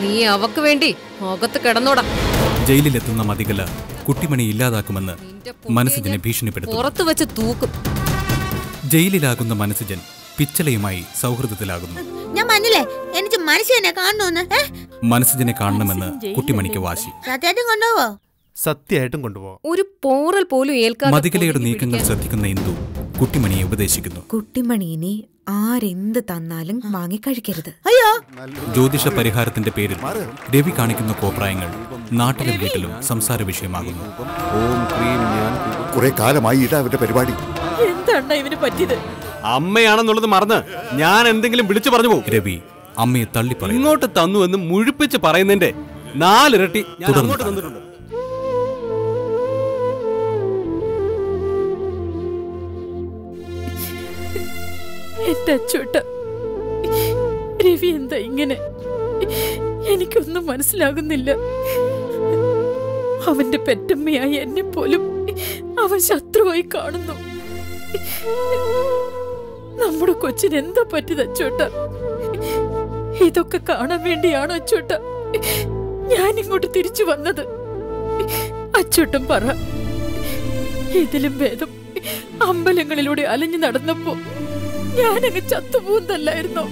നീ അവക്ക് വേണ്ടി അകത്ത് കിടന്നോടാ ജയിലിലെത്തുന്ന മതികല കുട്ടിമണി ഇല്ലാതാക്കുമെന്ന് മനസ്സുജനെ ഭീഷണിപ്പെടുത്തുന്നു പുറത്തു വെച്ച് തൂക്കും ജയിലിലാകുന്ന മനസ്സുജൻ പിച്ചളയുമായി സൗഹൃദത്തിലാകുന്നു ഞാൻ പറഞ്ഞില്ലേ എനിക്ക് മനുഷ്യനെ കാണണമെന്ന് ഏ? മനസ്സുജനെ കാണണമെന്ന് കുട്ടിമണിക്ക് വാശി സത്യായിട്ടും കൊണ്ടുപോവോ സത്യമായിട്ടും കൊണ്ടുപോകാം ഒരു പോറൽ പോലും ഏൽക്കാതെ മതികലയുടെ ഒതുങ്ങി നീക്കങ്ങൾ പിടിക്കാൻ. ശ്രദ്ധിക്കുന്ന ഇന്ദു കുട്ടിമണിയെ ഉപദേശിക്കുന്നു കുട്ടിമണി ഇനി ആരെന്ത് തന്നാലും വാങ്ങി കഴിക്കരുത് അയ്യോ ജ്യോതിഷ പരിഹാരത്തിന്റെ പേരിൽ രവി കാണിക്കുന്ന കോപ്രായങ്ങൾ നാട്ടിലും വീട്ടിലും സംസാര വിഷയമാകുന്നു കുറെ കാലമായി ഇതാ അവരുടെ പരിപാടി എന്താണ് ഇവന് പറ്റിയത് അമ്മയാണെന്നുള്ളത് മറന്ന് ഞാൻ എന്തെങ്കിലും വിളിച്ചു പറഞ്ഞു പോകും രവി അമ്മയെ തള്ളിപ്പറയുന്നു ഇങ്ങോട്ട് തന്നു എന്ന് മുഴുപ്പിച്ച് പറയുന്നതിന്റെ നാലിരട്ടി ഞാൻ തുടർന്ന് അങ്ങോട്ട് കാണുക. തന്നിട്ടുണ്ട് എന്റെ അച്ചോട്ട രവി എന്താ ഇങ്ങനെ എനിക്കൊന്നും മനസ്സിലാകുന്നില്ല അവന്റെ പെറ്റമ്മയായ എന്നെ പോലും അവൻ ശത്രുവായി കാണുന്നു നമ്മുടെ കൊച്ചിന് എന്താ പറ്റിയത് അച്ചോട്ട ഇതൊക്കെ കാണാൻ വേണ്ടിയാണോ അച്ചോട്ട ഞാൻ ഇങ്ങോട്ട് തിരിച്ചു വന്നത് അച്ചോട്ടൻ പറ ഇതിലും ഭേദം അമ്പലങ്ങളിലൂടെ അലഞ്ഞു നടന്നപ്പോ ഞാനങ്ങ് ചത്തുപോകുന്നല്ലായിരുന്നോ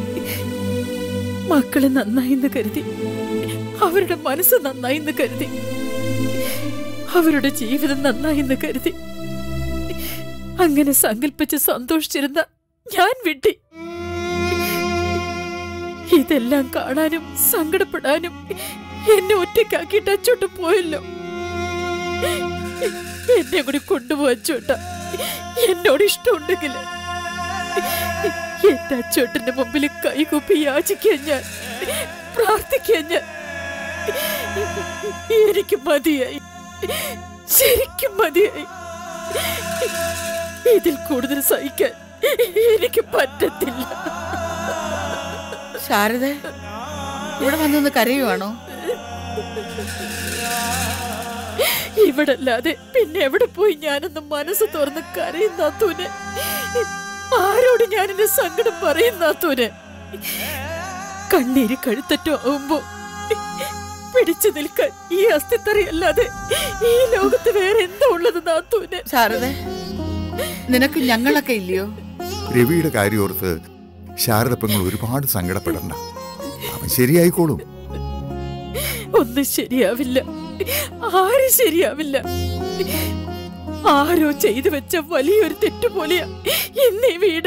മക്കള് നന്നായിന്ന് കരുതി അവരുടെ മനസ്സ് നന്നായിന്ന് കരുതി അവരുടെ ജീവിതം നന്നായിന്ന് കരുതി അങ്ങനെ സങ്കല്പിച്ച് സന്തോഷിച്ചിരുന്ന ഞാൻ വിട്ടി ഇതെല്ലാം കാണാനും സങ്കടപ്പെടാനും എന്നെ ഒറ്റയ്ക്കാക്കിയിട്ട് അച്ചോട്ട് പോയല്ലോ എന്നെ കൂടി കൊണ്ടുപോച്ചോട്ട എന്നോട് ഇഷ്ടമുണ്ടെങ്കിൽ എന്റെ അച്ചോട്ടന്റെ മുമ്പിൽ കൈകൂപ്പി യാചിക്കാൻ ഞാൻ പ്രാർത്ഥിക്കാൻ ഞാൻ എനിക്ക് മതിയായി ശരിക്കും മതിയായി ഇതിൽ കൂടുതൽ സഹിക്കാൻ എനിക്ക് പറ്റത്തില്ല ശാരദ ഇവിടെ വന്നൊന്ന് കരയുവാണോ ഇവിടല്ലാതെ പിന്നെ എവിടെ പോയി ഞാനൊന്ന് മനസ്സ് തുറന്ന് കരയുന്നാത്തൂന് ആരോട് ഞാൻ എന്റെ സങ്കടം പറയുന്നാത്തൂന് കണ്ണീര് കഴുത്തറ്റോ ആവുമ്പോ പിടിച്ചു നിൽക്കാൻ ഈ അസ്ഥിത്തറയല്ലാതെ ഈ ലോകത്ത് വേറെ എന്താ ഉള്ളത് നാത്തൂന് ശാരദ നിനക്ക് ഞങ്ങളൊക്കെ ഇല്ലയോ രവിയുടെ കാര്യോർത്ത് ശാരദപ്പങ്ങൾ ഒരുപാട് സങ്കടപ്പെടണ്ട അവൻ ശരിയായിക്കോളും ഒന്നും ശരിയാവില്ല ആരും ശരിയാവില്ല ആരോ ചെയ്തു വെച്ച വലിയൊരു തെറ്റ് പോലെയാ ഇന്നീ വീട്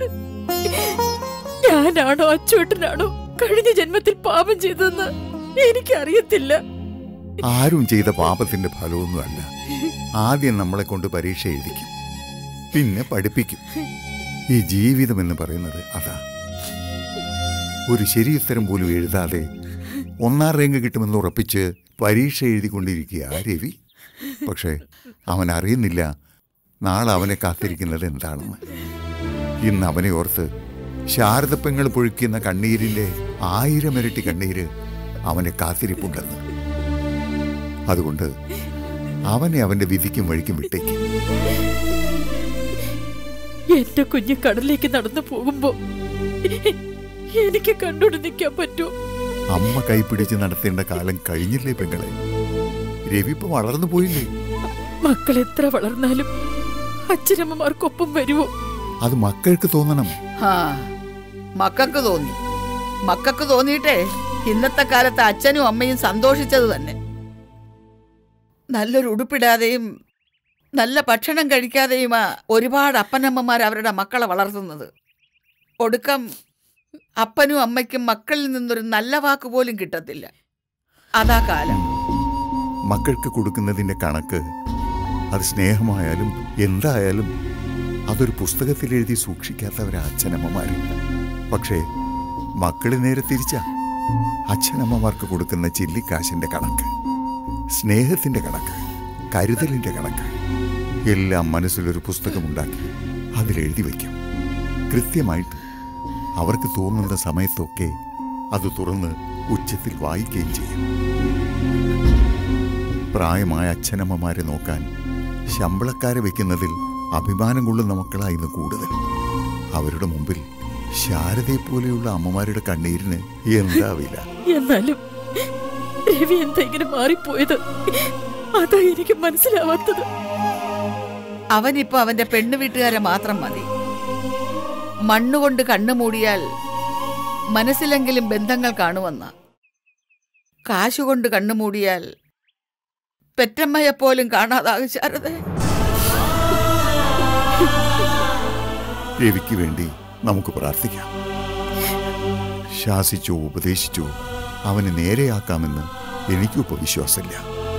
ഞാനാണോ അച്ചോട്ടനാണോ കഴിഞ്ഞ ജന്മത്തിൽ പാപം ചെയ്തതെന്ന് എനിക്കറിയത്തില്ല ആരും ചെയ്ത പാപത്തിന്റെ ഫലമൊന്നുമല്ല ആദ്യം നമ്മളെ കൊണ്ട് പരീക്ഷ എഴുതിക്കും പിന്നെ പഠിപ്പിക്കും ഈ ജീവിതം എന്ന് പറയുന്നത് അതാ ഒരു ശരിയുത്തരം പോലും എഴുതാതെ ഒന്നാം റാങ്ക് കിട്ടുമെന്ന് ഉറപ്പിച്ച് പരീക്ഷ എഴുതിക്കൊണ്ടിരിക്കുക രവി പക്ഷേ അവൻ അറിയുന്നില്ല നാളെ അവനെ കാത്തിരിക്കുന്നത് എന്താണെന്ന് ഇന്ന് അവനെ ഓർത്ത് ശാരദപ്പെങ്ങൾ പൊഴിക്കുന്ന കണ്ണീരിൻ്റെ ആയിരം ഇരട്ടി കണ്ണീര് അവനെ കാത്തിരിപ്പുണ്ടെന്ന് അതുകൊണ്ട് അവനെ അവന്റെ വിധിക്കും വഴിക്കും വിട്ടേക്ക് എന്റെ കുഞ്ഞ് കടലിലേക്ക് നടന്നു പോകുമ്പോ എനിക്ക് കണ്ടോണ്ട് നിൽക്കാൻ പറ്റൂ അമ്മ കൈപ്പിടിച്ച് നടത്തേണ്ട കാലം കഴിഞ്ഞില്ലേ പെങ്ങളെ രവി ഇപ്പൊ വളർന്നു പോയില്ലേ മക്കൾ എത്ര വളർന്നാലും അച്ഛനമ്മമാർക്കൊപ്പം വരുമോ അത് മക്കൾക്ക് തോന്നണം ആ മക്കൾക്ക് തോന്നി മക്കൾക്ക് തോന്നിയിട്ടേ ഇന്നത്തെ കാലത്ത് അച്ഛനും അമ്മയും സന്തോഷിച്ചത് തന്നെ നല്ലൊരു ഉടുപ്പിടാതെയും നല്ല ഭക്ഷണം കഴിക്കാതെയുമാ ഒരുപാട് അപ്പനമ്മമാർ അവരുടെ മക്കളെ വളർത്തുന്നത് ഒടുക്കം അപ്പനും അമ്മയ്ക്കും മക്കളിൽ നിന്നൊരു നല്ല വാക്ക് പോലും കിട്ടത്തില്ല അതാ കാലം മക്കൾക്ക് കൊടുക്കുന്നതിന്റെ കണക്ക് അത് സ്നേഹമായാലും എന്തായാലും അതൊരു പുസ്തകത്തിൽ എഴുതി സൂക്ഷിക്കാത്തവരാ അച്ഛനമ്മമാര് പക്ഷേ മക്കള് നേരെ തിരിച്ച അച്ഛനമ്മമാർക്ക് കൊടുക്കുന്ന ചില്ലിക്കാശിന്റെ കണക്ക് സ്നേഹത്തിന്റെ കണക്ക് കരുതലിന്റെ കണക്ക് എല്ലാം മനസ്സിലൊരു പുസ്തകമുണ്ടാക്കി അതിലെഴുതി വയ്ക്കും കൃത്യമായിട്ട് അവർക്ക് തോന്നുന്ന സമയത്തൊക്കെ അത് തുറന്ന് ഉച്ചത്തിൽ വായിക്കുകയും ചെയ്യും പ്രായമായ അച്ഛനമ്മമാരെ നോക്കാൻ ശമ്പളക്കാരെ വെക്കുന്നതിൽ അഭിമാനം കൊള്ളുന്ന മക്കളായിരുന്നു കൂടുതൽ അവരുടെ മുമ്പിൽ ശാരദയെ പോലെയുള്ള അമ്മമാരുടെ കണ്ണീരിന് എന്താവില്ല എന്നാലും രവി എന്താ ഇങ്ങനെ മാറിപ്പോയത് അതാ എനിക്ക് മനസ്സിലാവാത്തത് അവനിപ്പോ അവന്റെ പെണ്ണു വീട്ടുകാരെ മാത്രം മതി മണ്ണുകൊണ്ട് കണ്ണു മൂടിയാൽ മനസ്സിലെങ്കിലും ബന്ധങ്ങൾ കാണുമെന്ന കാശുകൊണ്ട് കണ്ണു മൂടിയാൽ പെറ്റമ്മയെപ്പോലും കാണാതാകും ശാരദ രവിക്ക് വേണ്ടി നമുക്ക് പ്രാർത്ഥിക്കാം ശാസിച്ചോ ഉപദേശിച്ചോ അവനെ നേരെയാക്കാമെന്ന് എനിക്കും ഇപ്പൊ വിശ്വാസമില്ല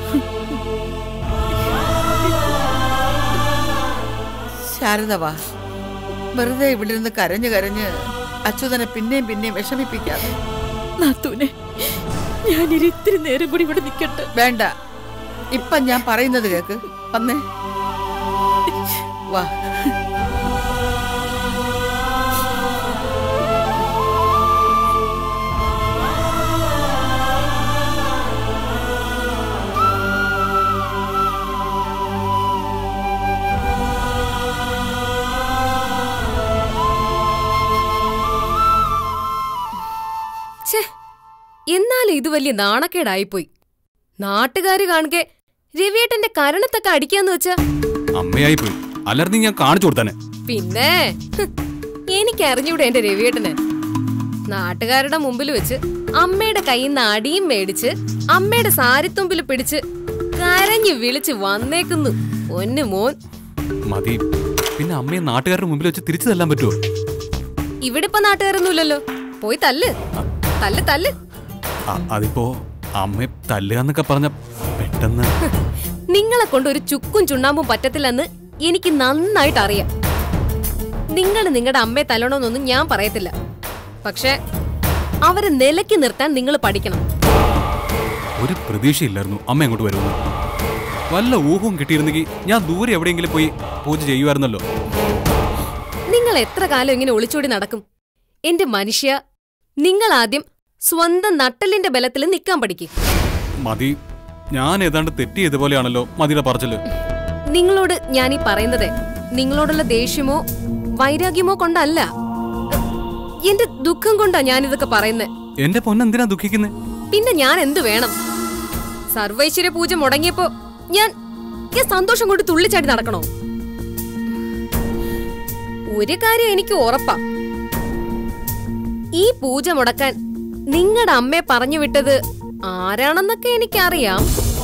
ശാരദ വാ വെറുതെ ഇവിടെ നിന്ന് കരഞ്ഞു കരഞ്ഞ് അച്യുതനെ പിന്നെയും പിന്നെയും വിഷമിപ്പിക്കാതെ നാത്തൂനെ ഞാനിനി ഇത്തിരി നേരം കൂടി ഇവിടെ നിൽക്കട്ടെ വേണ്ട ഇപ്പൊ ഞാൻ പറയുന്നത് കേക്ക് വന്നേ വാ ഛേ എന്നാലും ഇത് വലിയ നാണക്കേടായിപ്പോയി നാട്ടുകാര് കാണുകെ രവിയേട്ടന്റെ കരണത്തൊക്കെ അടിക്കാന്ന് വെച്ചാ അമ്മയായി പോയി അല്ലായിരുന്നു ഞാൻ കാണിച്ചു കൊടുത്താനെ പിന്നെ ഹ്, എനിക്കറിഞ്ഞൂടെ എന്റെ രവിയേട്ടന് നാട്ടുകാരുടെ മുമ്പിൽ വെച്ച് അമ്മയുടെ കയ്യിൽ നിന്ന് അടിയും മേടിച്ച് അമ്മയുടെ സാരിത്തുമ്പിൽ പിടിച്ച് കരഞ്ഞു വിളിച്ച് വന്നേക്കുന്നു പൊന്നു മോൻ മതി പിന്നെ അമ്മയെ നാട്ടുകാരുടെ മുമ്പിൽ വെച്ച് തിരിച്ചു തല്ലാൻ പറ്റുമോ ഇവിടെ ഇപ്പൊ നാട്ടുകാരൊന്നുമില്ലല്ലോ പോയി തല്ല് തല്ല് തല്ല് അ- അതിപ്പോ അമ്മയെ തല്ലുക എന്നൊക്കെ പറഞ്ഞ പെട്ടെന്ന് നിങ്ങളെ കൊണ്ട് ഒരു ചുക്കും ചുണ്ണാമ്പും പറ്റത്തില്ലെന്ന് എനിക്ക് നന്നായിട്ട് അറിയാം നിങ്ങൾ നിങ്ങളുടെ അമ്മയെ തല്ലണമെന്നൊന്നും ഞാൻ പറയത്തില്ല പക്ഷെ അവരെ നിലയ്ക്ക് നിർത്താൻ നിങ്ങൾ പഠിക്കണം ഒരു പ്രതീക്ഷയില്ലായിരുന്നു അമ്മ അങ്ങോട്ട് വരുമെന്ന് വല്ല ഊഹവും കിട്ടിയിരുന്നെങ്കിൽ ഞാൻ ദൂരെ എവിടെയെങ്കിലും പോയി പൂജ ചെയ്യുമായിരുന്നല്ലോ നിങ്ങൾ എത്ര കാലം ഇങ്ങനെ ഒളിച്ചോടി നടക്കും എന്റെ മനുഷ്യ നിങ്ങൾ ആദ്യം സ്വന്തം നട്ടലിന്റെ ബലത്തിൽ നിൽക്കാൻ പഠിക്കും മതി ഞാൻ ഏതാണ്ട് തെറ്റ് ചെയ്ത പോലെയാണല്ലോ മതിയുടെ പറച്ചില് നിങ്ങളോട് ഞാൻ ഈ പറയുന്നത് നിങ്ങളോടുള്ള ദേഷ്യമോ വൈരാഗ്യമോ കൊണ്ടല്ല എന്റെ ദുഃഖം കൊണ്ടാ ഞാനിതൊക്കെ പറയുന്നത് എന്റെ പൊന്നെന്തിനാ ദുഃഖിക്കുന്നേ പിന്നെ ഞാൻ എന്തു വേണം സർവൈശ്വര്യ പൂജ മുടങ്ങിയപ്പോ ഞാൻ ഞാൻ സന്തോഷം കൊണ്ട് തുള്ളിച്ചാടി നടക്കണോ ഒരു കാര്യം എനിക്ക് ഉറപ്പാ ഈ പൂജ മുടക്കാൻ നിങ്ങളുടെ അമ്മയെ പറഞ്ഞു വിട്ടത് ആരാണെന്നൊക്കെ എനിക്കറിയാം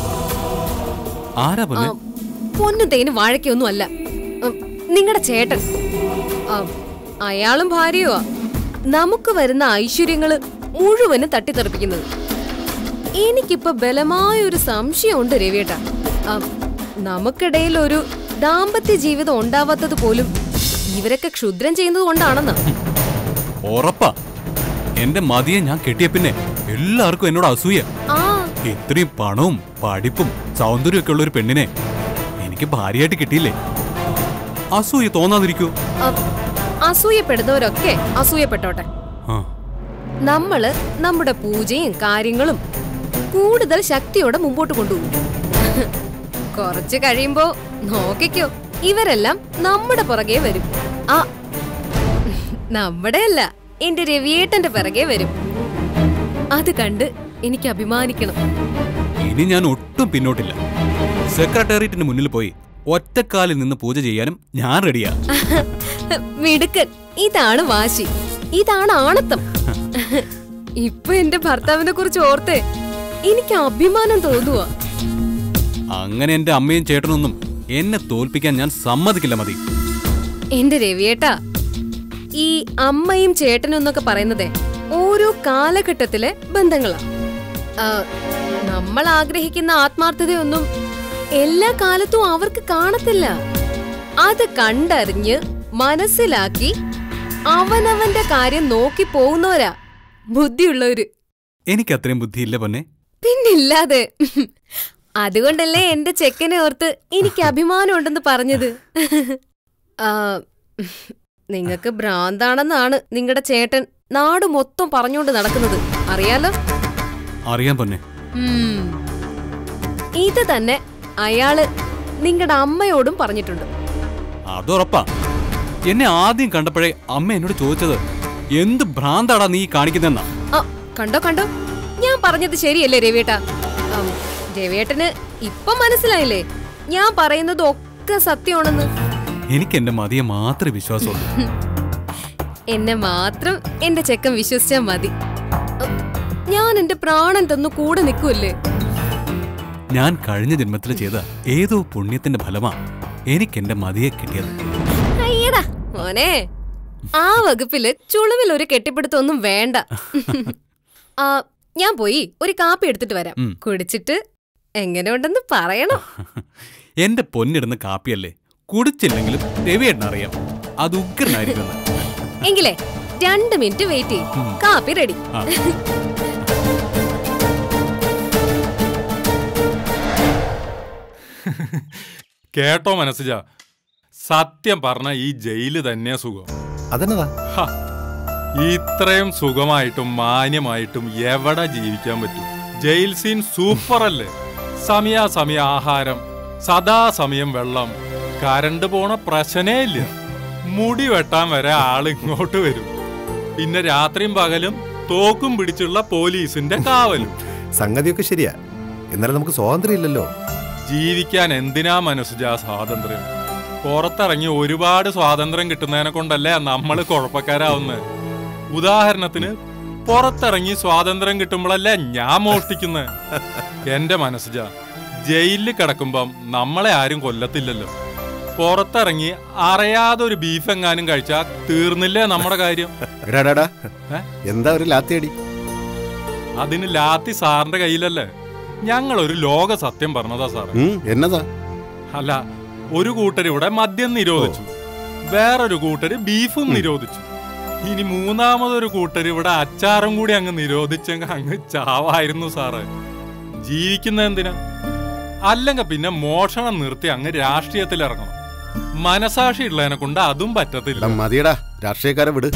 ആരാ പൊന്നെ പൊന്നും തേനും വാഴയ്ക്കൊന്നും അല്ല നിങ്ങളുടെ ചേട്ടൻ ആ, അയാളും ഭാര്യയോ നമുക്ക് വരുന്ന ഐശ്വര്യങ്ങള് മുഴുവനും തട്ടിത്തെറിപ്പിക്കുന്നത് എനിക്കിപ്പോ ബലമായ ഒരു സംശയമുണ്ട് രവിയേട്ട ആ, നമുക്കിടയിൽ ഒരു ദാമ്പത്യ ജീവിതം ഉണ്ടാവാത്തത് പോലും ഇവരൊക്കെ ക്ഷുദ്രം ചെയ്യുന്നത് കൊണ്ടാണെന്ന് ഉറപ്പാ എന്റെ മതിയെ ഞാൻ കെട്ടിയ പിന്നെ എല്ലാവർക്കും എന്നോട് അസൂയ ആ ഇത്രയും പണവും പഠിപ്പും സൗന്ദര്യവും ഒക്കെ ഉള്ള ഒരു പെണ്ണിനെ എനിക്ക് ഭാര്യയായിട്ട് കിട്ടിയില്ലേ അസൂയ തോന്നാതിരിക്കൂ ആ, അസൂയപ്പെടുന്നവരൊക്കെ അസൂയപ്പെട്ടോട്ടെ ആ നമ്മള് നമ്മുടെ പൂജയും കാര്യങ്ങളും കൂടുതൽ ശക്തിയോടെ മുമ്പോട്ട് കൊണ്ടുപോകും കുറച്ച് കഴിയുമ്പോ നോക്കിക്കോ ഇവരെല്ലാം നമ്മുടെ പുറകെ വരും ആ നമ്മുടെ അല്ല എന്റെ രവിയേട്ടന്റെ പിറകെ വരും അത് കണ്ട് എനിക്ക് അഭിമാനിക്കണം ഇനി ഞാൻ ഒട്ടും പിന്നോട്ടില്ല സെക്രട്ടേറിയറ്റിന് മുന്നിൽ പോയി ഒറ്റക്കാലിൽ നിന്ന് പൂജ ചെയ്യാനും ഞാൻ റെഡിയാ മിടുക്കൻ ഇതാണ് വാശി ഇതാണ് ആണത്തം ഇപ്പൊ എന്റെ ഭർത്താവിനെ കുറിച്ച് ഓർത്ത് എനിക്ക് അഭിമാനം തോന്നുവാ അങ്ങനെ എന്റെ അമ്മയും ചേട്ടനൊന്നും എന്നെ തോൽപ്പിക്കാൻ ഞാൻ സമ്മതിക്കില്ല മതി എന്റെ രവിയേട്ടാ ഈ അമ്മയും ചേട്ടനും എന്നൊക്കെ പറയുന്നത് ഓരോ കാലഘട്ടത്തിലെ ബന്ധങ്ങളാ ആ, നമ്മൾ ആഗ്രഹിക്കുന്ന ആത്മാർത്ഥതയൊന്നും എല്ലാ കാലത്തും അവർക്ക് കാണത്തില്ല അത് കണ്ടറിഞ്ഞ് മനസ്സിലാക്കി അവനവന്റെ കാര്യം നോക്കി പോകുന്നവരാ ബുദ്ധിയുള്ളവര് എനിക്ക് അത്രയും ബുദ്ധിയില്ല പൊന്നെ പിന്നില്ലാതെ അതുകൊണ്ടല്ലേ എന്റെ ചെക്കനെ ഓർത്ത് എനിക്ക് അഭിമാനമുണ്ടെന്ന് പറഞ്ഞത് ആ, നിങ്ങക്ക് ഭ്രാന്താണെന്നാണ് നിങ്ങളുടെ ചേട്ടൻ നാട് മൊത്തം പറഞ്ഞുകൊണ്ട് നടക്കുന്നത് അറിയാലോ അറിയാൻ പൊന്നെ ഉം. ഇത് തന്നെ അയാള് നിങ്ങളുടെ അമ്മയോടും പറഞ്ഞിട്ടുണ്ട് അതുറപ്പാ എന്നെ ആദ്യം കണ്ടപ്പോഴേ അമ്മ എന്നോട് ചോദിച്ചത് എന്ത് ഭ്രാന്താടാ നീ കാണിക്കുന്നെന്നാ ആ, കണ്ടോ കണ്ടോ ഞാൻ പറഞ്ഞത് ശരിയല്ലേ രവിയേട്ടാ ആം, രവിയേട്ടന് ഇപ്പൊ മനസ്സിലായില്ലേ ഞാൻ പറയുന്നത് ഒക്കെ സത്യമാണെന്ന് എനിക്ക് എന്റെ മതിയെ മാത്രമേ വിശ്വാസമുള്ളൂ എന്നെ മാത്രം എന്റെ ചെക്കൻ വിശ്വസിച്ചാ മതി ഉം, ഞാൻ എന്റെ പ്രാണൻ തന്നു കൂടെ നിൽക്കുമല്ലേ ഞാൻ കഴിഞ്ഞ ജന്മത്തിൽ ചെയ്ത ഏതോ പുണ്യത്തിന്റെ ഫലമാ എനിക്ക് എന്റെ മതിയെ കിട്ടിയത് അയ്യടാ മോനെ ആ വകുപ്പില് ചുളുവിൽ ഒരു കെട്ടിപ്പിടുത്തൊന്നും വേണ്ട ആ ഞാൻ പോയി ഒരു കാപ്പി എടുത്തിട്ട് വരാം ഉം. കുടിച്ചിട്ട് എങ്ങനെയുണ്ടെന്ന് പറയണം എന്റെ പൊന്നിടുന്ന കാപ്പിയല്ലേ കുടിച്ചില്ലെങ്കിലും രവിയേട്ടനറിയാം അത് ഉഗ്രനായിരിക്കുമെന്ന് എങ്കിലേ രണ്ട് മിനിറ്റ് വെയിറ്റ് ചെയ്യും ഉം. കാപ്പി റെഡി ആ. കേട്ടോ മനസ്സിജ സത്യം പറഞ്ഞ ഈ ജയില് തന്നെ സുഖം അതെന്നതാ ഹ, ഇത്രയും സുഖമായിട്ടും മാന്യമായിട്ടും എവിടെ ജീവിക്കാൻ പറ്റും ജയിൽ സീൻ സൂപ്പർ അല്ലേ സമയാസമയ ആഹാരം സദാസമയം വെള്ളം കരണ്ട് പോണ പ്രശ്നേ ഇല്ല മുടി വെട്ടാൻ വരെ ആൾ ഇങ്ങോട്ട് വരും പിന്നെ രാത്രിയും പകലും തോക്കും പിടിച്ചുള്ള പോലീസിന്റെ കാവലും സംഗതിയൊക്കെ ശരിയാ എന്നാലും നമുക്ക് സ്വാതന്ത്ര്യം ഇല്ലല്ലോ ജീവിക്കാൻ എന്തിനാ മനസ്സുജ സ്വാതന്ത്ര്യം പുറത്തിറങ്ങി ഒരുപാട് സ്വാതന്ത്ര്യം കിട്ടുന്നതിനെ കൊണ്ടല്ലേ നമ്മൾ കുഴപ്പക്കാരാവുന്നത് ഉദാഹരണത്തിന് പുറത്തിറങ്ങി സ്വാതന്ത്ര്യം കിട്ടുമ്പോഴല്ലേ ഞാൻ മോഷ്ടിക്കുന്നത് എന്റെ മനസ്സുജ ജയിലിൽ കിടക്കുമ്പം നമ്മളെ ആരും കൊല്ലത്തില്ലല്ലോ പുറത്തിറങ്ങി അറിയാതെ ഒരു ബീഫ് എങ്ങാനും കഴിച്ചാ തീർന്നില്ലേ നമ്മുടെ കാര്യം എടാടാടാ ഏ? എന്താ ഒരു ലാത്തിയടി അതിന് ലാത്തി സാറിന്റെ കയ്യിലല്ലേ ഞങ്ങൾ ഒരു ലോക സത്യം പറഞ്ഞതാ സാറേ ഉം, എന്നതാ അല്ല ഒരു കൂട്ടർ ഇവിടെ മദ്യം നിരോധിച്ചു വേറൊരു കൂട്ടര് ബീഫും നിരോധിച്ചു ഇനി മൂന്നാമതൊരു കൂട്ടർ ഇവിടെ അച്ചാറും കൂടി അങ്ങ് നിരോധിച്ചെങ്കിൽ അങ്ങ് ചാവായിരുന്നു സാറ് ജീവിക്കുന്ന എന്തിനാ അല്ലെങ്കിൽ പിന്നെ മോഷണം നിർത്തി അങ്ങ് രാഷ്ട്രീയത്തിൽ ഇറങ്ങണം മനസാക്ഷി ഉള്ളതിനെ കൊണ്ട് അതും എടാ പറ്റത്തില്ല മതിയടാ രാഷ്ട്രീയക്കാരെ വിട്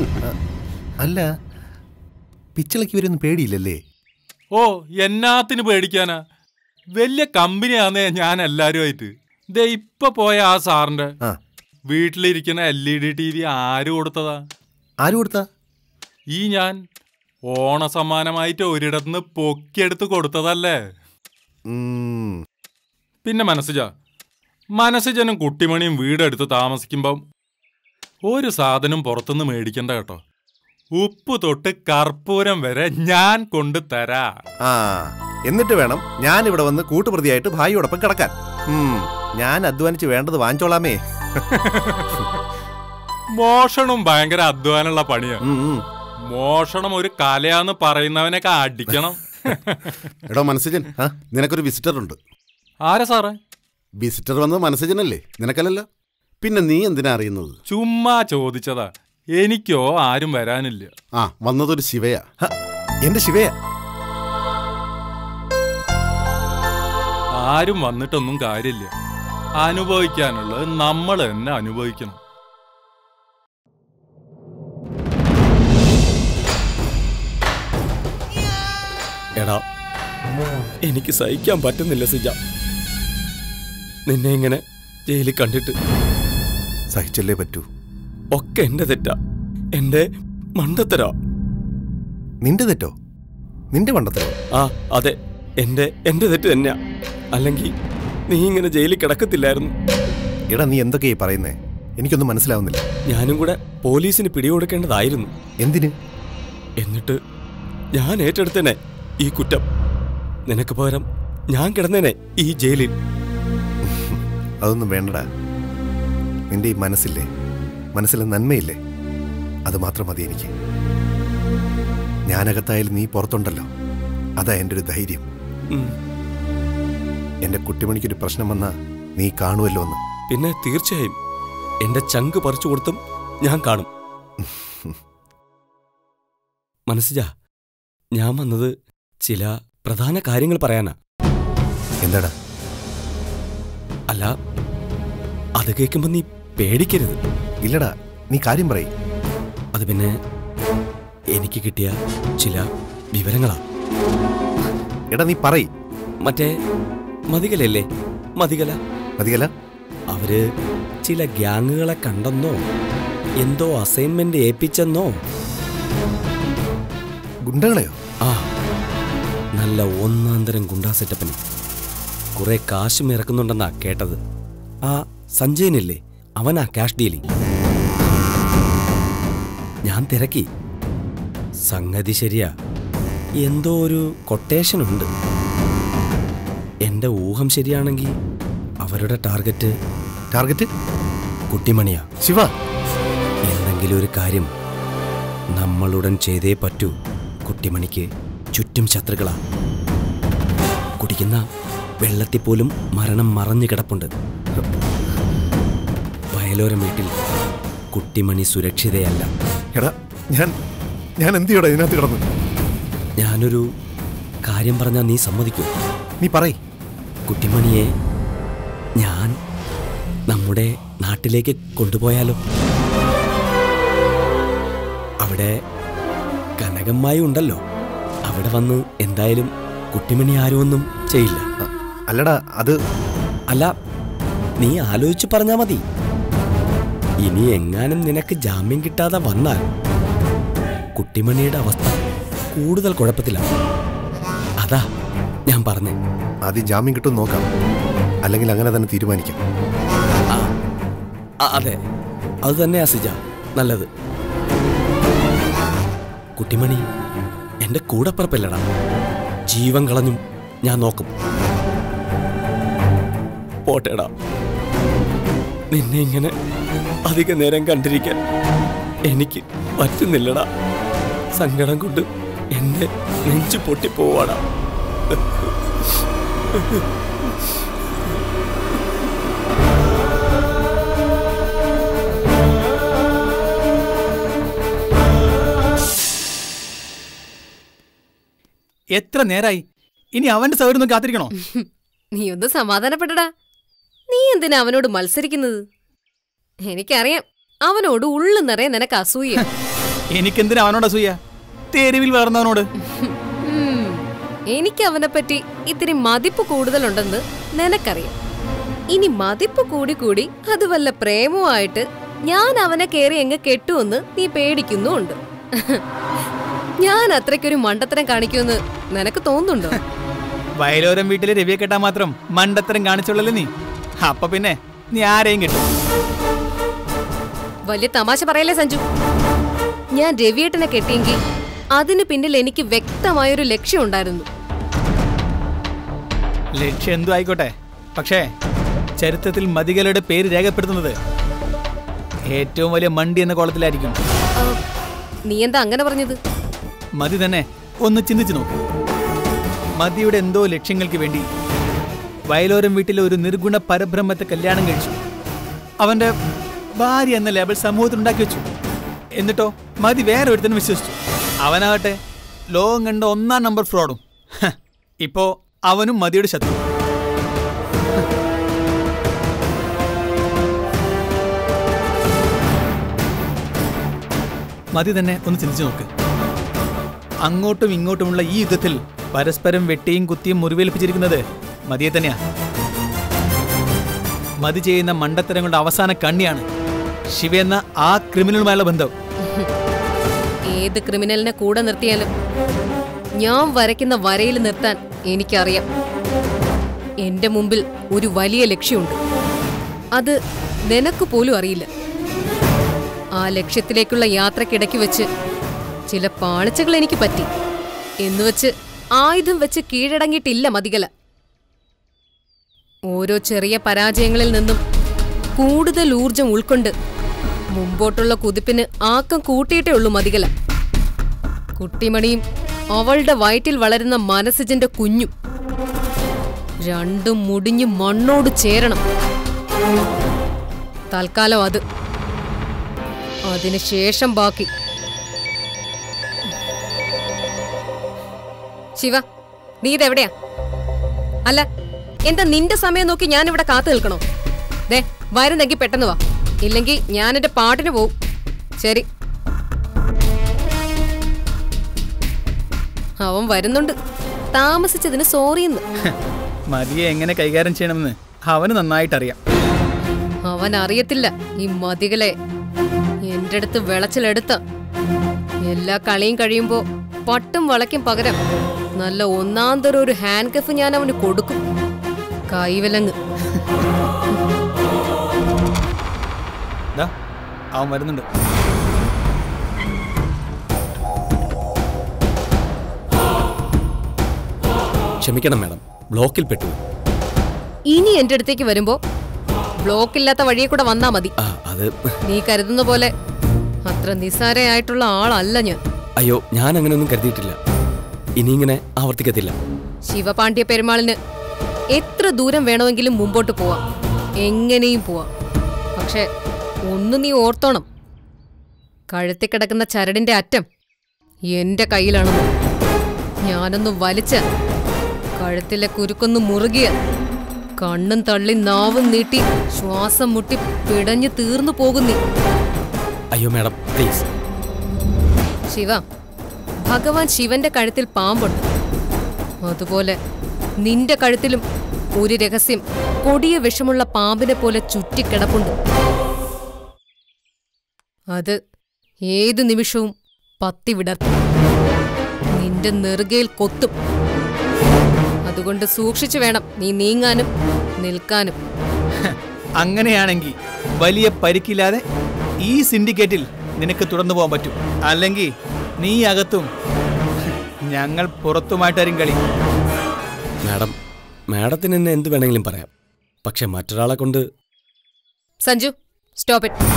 അല്ല പിച്ചളയ്ക്ക് ഇവരൊന്നും പേടിയില്ലല്ലേ ഓ എന്നാത്തിന് പേടിക്കാനാ വലിയ കമ്പനിയാന്നേ ഞാൻ എല്ലാരുമായിട്ട് ദേ ഇപ്പൊ പോയ ആ സാറിന്റെ ആ വീട്ടിലിരിക്കുന്ന L E D T V ആര് കൊടുത്തതാ ആര് കൊടുത്താ ഈ ഞാൻ ഓണസമ്മാനമായിട്ട് ഒരിടത്തുനിന്ന് പൊക്കിയെടുത്ത് കൊടുത്തതല്ലേ ഉം, പിന്നെ മനസ്സിജ മനസ്സിജനും കുട്ടിമണിയും വീടെടുത്ത് താമസിക്കുമ്പം ഒരു സാധനം പുറത്തുനിന്ന് മേടിക്കണ്ട കേട്ടോ ഉപ്പ് തൊട്ട് കർപ്പൂരം വരെ ഞാൻ കൊണ്ടു തരാ ആ എന്നിട്ട് വേണം ഞാൻ ഇവിടെ വന്ന് കൂട്ടുപ്രതിയായിട്ട് ഭായിയോടൊപ്പം കിടക്കാൻ ഉം, ഞാൻ അധ്വാനിച്ച് വേണ്ടത് വാങ്ങിച്ചോളാമേ മോഷണം ഭയങ്കര അധ്വാനമുള്ള പണിയാ ഉം, ഉം. മോഷണം ഒരു കലയാന്ന് പറയുന്നവനൊക്കെ അടിക്കണം എടോ മനസ്സജൻ ആ നിനക്കൊരു വിസിറ്റർ ഉണ്ട് ആരാ സാറേ വിസിറ്റർ വന്നത് മനസ്സജനല്ലേ നിനക്കല്ലല്ലോ പിന്നെ നീ എന്തിനാ അറിയുന്നത് ചുമ്മാ ചോദിച്ചതാ എനിക്കോ ആരും വരാനില്ല ആ വന്നതൊരു ശിവയാ ഹ, എന്റെ ശിവയാ ആരും വന്നിട്ടൊന്നും കാര്യമില്ല അനുഭവിക്കാനുള്ളത് നമ്മൾ തന്നെ അനുഭവിക്കണം എടാ എനിക്ക് സഹിക്കാൻ പറ്റുന്നില്ല സിജ നിന്നെ ഇങ്ങനെ ജയിലിൽ കണ്ടിട്ട് സഹിച്ചല്ലേ പറ്റൂ ഒക്കെ എന്റെ തെറ്റാ എന്റെ മണ്ടത്തരാ നിന്റെ തെറ്റോ നിന്റെ പണ്ടത്തരോ ആ അതെ എന്റെ എന്റെ തെറ്റ് തന്നെയാ അല്ലെങ്കിൽ നീ ഇങ്ങനെ ജയിലിൽ കിടക്കത്തില്ലായിരുന്നു എടാ നീ എന്തൊക്കെയായി പറയുന്നേ എനിക്കൊന്നും മനസ്സിലാവുന്നില്ല ഞാനും കൂടെ പോലീസിന് പിടികൊടുക്കേണ്ടതായിരുന്നു എന്തിന് എന്നിട്ട് ഞാൻ ഏറ്റെടുത്തേനെ ഈ കുറ്റം നിനക്ക് പകരം ഞാൻ കിടന്നേനെ ഈ ജയിലിൽ അതൊന്നും വേണ്ടടാ നിന്റെ ഈ മനസ്സില്ലേ മനസ്സിലെ നന്മയില്ലേ അത് മാത്രം മതി എനിക്ക് ഞാനകത്തായാലും നീ പുറത്തുണ്ടല്ലോ അതാ എൻ്റെ ഒരു ധൈര്യം ഉം. എൻ്റെ കുട്ടിമണിക്കൊരു പ്രശ്നം വന്നാ നീ കാണുമല്ലോ എന്ന് പിന്നെ തീർച്ചയായും എന്റെ ചങ്ക് പറിച്ചു കൊടുത്തും ഞാൻ കാണും മനസ്സിജ ഞാൻ വന്നത് ചില പ്രധാന കാര്യങ്ങൾ പറയാനാ എന്താടാ അല്ല അത് കേൾക്കുമ്പോ നീ പേടിക്കരുത് ഇല്ലടാ നീ കാര്യം പറയും അത് പിന്നെ എനിക്ക് കിട്ടിയ ചില വിവരങ്ങളാ എടാ നീ പറയ് മറ്റേ മതികലല്ലേ മതികല മതികല അവര് ചില ഗ്യാങ്ങുകളെ കണ്ടെന്നോ എന്തോ അസൈൻമെന്റ് ഏൽപ്പിച്ചെന്നോ ഗുണ്ടകളെയോ ആ നല്ല ഒന്നാന്തരം ഗുണ്ടാ സെറ്റപ്പിന് കുറെ കാശും ഇറക്കുന്നുണ്ടെന്നാ കേട്ടത് ആ സഞ്ജയനില്ലേ അവനാ ക്യാഷ് ഡീലിംഗ് ഞാൻ തിരക്കി സംഗതി ശരിയാ എന്തോ ഒരു കൊട്ടേഷൻ ഉണ്ട് എന്റെ ഊഹം ശരിയാണെങ്കിൽ അവരുടെ ടാർഗറ്റ് ടാർഗറ്റ് കുട്ടിമണിയാ ശിവ എന്തെങ്കിലും ഒരു കാര്യം നമ്മളുടൻ ചെയ്തേ പറ്റൂ കുട്ടിമണിക്ക് ചുറ്റും ശത്രുക്കളാ കുടിക്കുന്ന വെള്ളത്തിൽ പോലും മരണം മറഞ്ഞു കിടപ്പുണ്ട് വയലോരം വീട്ടിൽ കുട്ടിമണി സുരക്ഷിതയല്ല എടാ ഞാൻ ഞാൻ എന്ത് ചെയ്യടാ ഇതിനകത്ത് കിടന്നു ഞാനൊരു കാര്യം പറഞ്ഞാൽ നീ സമ്മതിക്കൂ നീ പറയ് കുട്ടിമണിയെ ഞാൻ നമ്മുടെ നാട്ടിലേക്ക് കൊണ്ടുപോയാലോ അവിടെ കനകമ്മായി ഉണ്ടല്ലോ അവിടെ വന്ന് എന്തായാലും കുട്ടിമണി ആരുമൊന്നും ചെയ്യില്ല അല്ലടാ അത് അല്ല നീ ആലോചിച്ച് പറഞ്ഞാ മതി ഇനി എങ്ങാനും നിനക്ക് ജാമ്യം കിട്ടാതെ വന്നാൽ കുട്ടിമണിയുടെ അവസ്ഥ കൂടുതൽ കുഴപ്പത്തിലാണ് അതാ ഞാൻ പറഞ്ഞേ ആദ്യം ജാമ്യം കിട്ടും നോക്കാം അല്ലെങ്കിൽ അങ്ങനെ തന്നെ തീരുമാനിക്കാം ആ, അതെ അത് തന്നെയാ സിജ നല്ലത് കുട്ടിമണി എന്റെ കൂടപ്പറപ്പല്ലടാ ജീവൻ കളഞ്ഞും ഞാൻ നോക്കും പോട്ടേടാ നിന്നെ ഇങ്ങനെ അധിക നേരം കണ്ടിരിക്കാൻ എനിക്ക് പറ്റുന്നില്ലടാ സങ്കടം കൊണ്ട് എന്റെ നെഞ്ചു പൊട്ടിപ്പോവാടാ എത്ര നേരായി ഇനി അവന്റെ സൗകര്യം കാത്തിരിക്കണോ നീ ഒന്ന് സമാധാനപ്പെടടാ നീ എന്തിനാ അവനോട് മത്സരിക്കുന്നത് എനിക്കറിയാം അവനോട് ഉള്ളു നിറയെ നിനക്ക് അസൂയ എനിക്കെന്തിനാ അവനോട് അസൂയ തെരുവിൽ വളർന്നവനോട് ഉം, എനിക്ക് അവനെ പറ്റി ഇത്തിരി മതിപ്പ് കൂടുതലുണ്ടെന്ന് നിനക്കറിയാം ഇനി മതിപ്പ് കൂടി കൂടി അത് വല്ല പ്രേമമായിട്ട് ഞാൻ അവനെ കേറി എങ്ങ് കെട്ടുമെന്ന് നീ പേടിക്കുന്നുണ്ട് ഞാൻ അത്രയ്ക്കൊരു മണ്ടത്തരം കാണിക്കുമെന്ന് നിനക്ക് തോന്നുന്നുണ്ടോ വയലോരം വീട്ടിലെ രവിയെ കെട്ടാൻ മാത്രം മണ്ടത്തരം കാണിച്ചുള്ളല്ലേ നീ അപ്പൊ പിന്നെ നീ ആരെയും കിട്ടും വലിയ തമാശ പറയല്ലേ സഞ്ജു ഞാൻ രവിയേട്ടനെ കെട്ടിയെങ്കിൽ അതിന് പിന്നിൽ എനിക്ക് വ്യക്തമായൊരു ലക്ഷ്യം ഉണ്ടായിരുന്നു ലക്ഷ്യം എന്തു ആയിക്കോട്ടെ പക്ഷേ ചരിത്രത്തിൽ മതികളുടെ പേര് രേഖപ്പെടുത്തുന്നത് ഏറ്റവും വലിയ മണ്ടി എന്ന കോളത്തിലായിരിക്കും നീ എന്താ അങ്ങനെ പറഞ്ഞത് മതി തന്നെ ഒന്ന് ചിന്തിച്ചു നോക്ക് മതിയുടെ എന്തോ ലക്ഷ്യങ്ങൾക്ക് വേണ്ടി വയലോരം വീട്ടിലെ ഒരു നിർഗുണ പരബ്രഹ്മത്തെ കല്യാണം കഴിച്ചു അവന്റെ ഭാര്യ എന്ന ലേബൽ സമൂഹത്തിൽ ഉണ്ടാക്കി വെച്ചു എന്നിട്ടോ മതി വേറെ ഒരുത്തനും വിശ്വസിച്ചു അവനാകട്ടെ ലോകം കണ്ട ഒന്നാം നമ്പർ ഫ്രോഡും ഹ, ഇപ്പോ അവനും മതിയുടെ ശത്രു മതി തന്നെ ഒന്ന് ചിന്തിച്ചു നോക്ക് അങ്ങോട്ടും ഇങ്ങോട്ടുമുള്ള ഈ യുദ്ധത്തിൽ പരസ്പരം വെട്ടിയും കുത്തിയും മുറിവേൽപ്പിച്ചിരിക്കുന്നത് മതിയെ തന്നെയാ മതി ചെയ്യുന്ന മണ്ടത്തരങ്ങളുടെ അവസാന കണ്ണിയാണ് ശിവ എന്ന ആ ക്രിമിനലുമായുള്ള ബന്ധം ഏത് ക്രിമിനലിനെ കൂടെ നിർത്തിയാലും ഞാൻ വരയ്ക്കുന്ന വരയിൽ നിർത്താൻ എനിക്കറിയാം എന്റെ മുമ്പിൽ ഒരു വലിയ ലക്ഷ്യമുണ്ട് അത് നിനക്ക് പോലും അറിയില്ല ആ ലക്ഷ്യത്തിലേക്കുള്ള യാത്രക്കിടയ്ക്ക് വെച്ച് ചില പാളിച്ചകൾ എനിക്ക് പറ്റി എന്നുവെച്ച് ആയുധം വെച്ച് കീഴടങ്ങിയിട്ടില്ല മതികല ഓരോ ചെറിയ പരാജയങ്ങളിൽ നിന്നും കൂടുതൽ ഊർജം ഉൾക്കൊണ്ട് മുമ്പോട്ടുള്ള കുതിപ്പിന് ആക്കം കൂട്ടിയിട്ടേ ഉള്ളൂ മതികല കുട്ടിമണിയും അവളുടെ വയറ്റിൽ വളരുന്ന മനസ്സിജന്റെ കുഞ്ഞും രണ്ടും മുടിഞ്ഞ് മണ്ണോട് ചേരണം തൽക്കാലം അത് അതിനുശേഷം ബാക്കി ശിവ നീ ഇതെവിടെയാ അല്ല എന്താ നിന്റെ സമയം നോക്കി ഞാൻ ഇവിടെ കാത്തു നിൽക്കണോ ദേ വരുന്നെങ്കിൽ പെട്ടെന്ന് വാ ഇല്ലെങ്കിൽ ഞാൻ എന്റെ പാട്ടിന് പോവും ശരി അവൻ വരുന്നുണ്ട് താമസിച്ചതിന് സോറിയെന്ന് മതിയെ എങ്ങനെ കൈകാര്യം ചെയ്യണമെന്ന് അവന് നന്നായിട്ടറിയാം അവൻ അറിയത്തില്ല ഈ മതികളെ എന്റെ അടുത്ത് വിളച്ചിലെടുത്ത എല്ലാ കളിയും കഴിയുമ്പോ പട്ടും വളയ്ക്കും പകരം നല്ല ഒന്നാം തരം ഒരു ഹാൻഡ് കഫ് ഞാൻ അവന് കൊടുക്കും കൈവിലങ്ങ് ദാ, അവൻ വരുന്നുണ്ട് ക്ഷമിക്കണം മാഡം ബ്ലോക്കിൽ പെട്ടു ഇനി എന്റെ അടുത്തേക്ക് വരുമ്പോ ബ്ലോക്ക് ഇല്ലാത്ത വഴിയെ കൂടെ വന്നാ മതി ആ അത് നീ കരുതുന്ന പോലെ അത്ര നിസ്സാരയായിട്ടുള്ള ആളല്ല ഞാൻ അയ്യോ ഞാൻ അങ്ങനെയൊന്നും കരുതിയിട്ടില്ല ഇനി ഇങ്ങനെ ആവർത്തിക്കത്തില്ല ശിവപാണ്ഡ്യ പെരുമാളിന് എത്ര ദൂരം വേണമെങ്കിലും മുമ്പോട്ട് പോവാം എങ്ങനെയും പോവാം പക്ഷെ ഒന്ന് നീ ഓർത്തോണം കഴുത്തി കിടക്കുന്ന ചരടിന്റെ അറ്റം എന്റെ കയ്യിലാണെന്ന് ഞാനൊന്ന് വലിച്ച കഴുത്തിലെ കുരുക്കൊന്ന് മുറുകിയ കണ്ണും തള്ളി നാവും നീട്ടി ശ്വാസം മുട്ടി പിടഞ്ഞു തീർന്നു പോകുന്നീ അയ്യോ മാഡം പ്ലീസ് ശിവ ഭഗവാൻ ശിവന്റെ കഴുത്തിൽ പാമ്പുണ്ട് അതുപോലെ നിന്റെ കഴുത്തിലും ഒരു രഹസ്യം കൊടിയ വിഷമുള്ള പാമ്പിനെ പോലെ ചുറ്റിക്കിടപ്പുണ്ട് അത് ഏതു നിമിഷവും പത്തി വിടർത്തും നിന്റെ നെറുകയിൽ കൊത്തും അതുകൊണ്ട് സൂക്ഷിച്ചു വേണം നീ നീങ്ങാനും നിൽക്കാനും അങ്ങനെയാണെങ്കിൽ വലിയ പരിക്കില്ലാതെ ഈ സിൻഡിക്കേറ്റിൽ നിനക്ക് തുടർന്നു പോകാൻ പറ്റും അല്ലെങ്കിൽ നീ അകത്തും ഞങ്ങൾ പുറത്തുമായിട്ടാരും കളി മാഡം മാഡത്തിന് എന്നെ എന്ത് വേണമെങ്കിലും പറയാം പക്ഷെ മറ്റൊരാളെ കൊണ്ട് സഞ്ജു സ്റ്റോപ്പ് ഇറ്റ്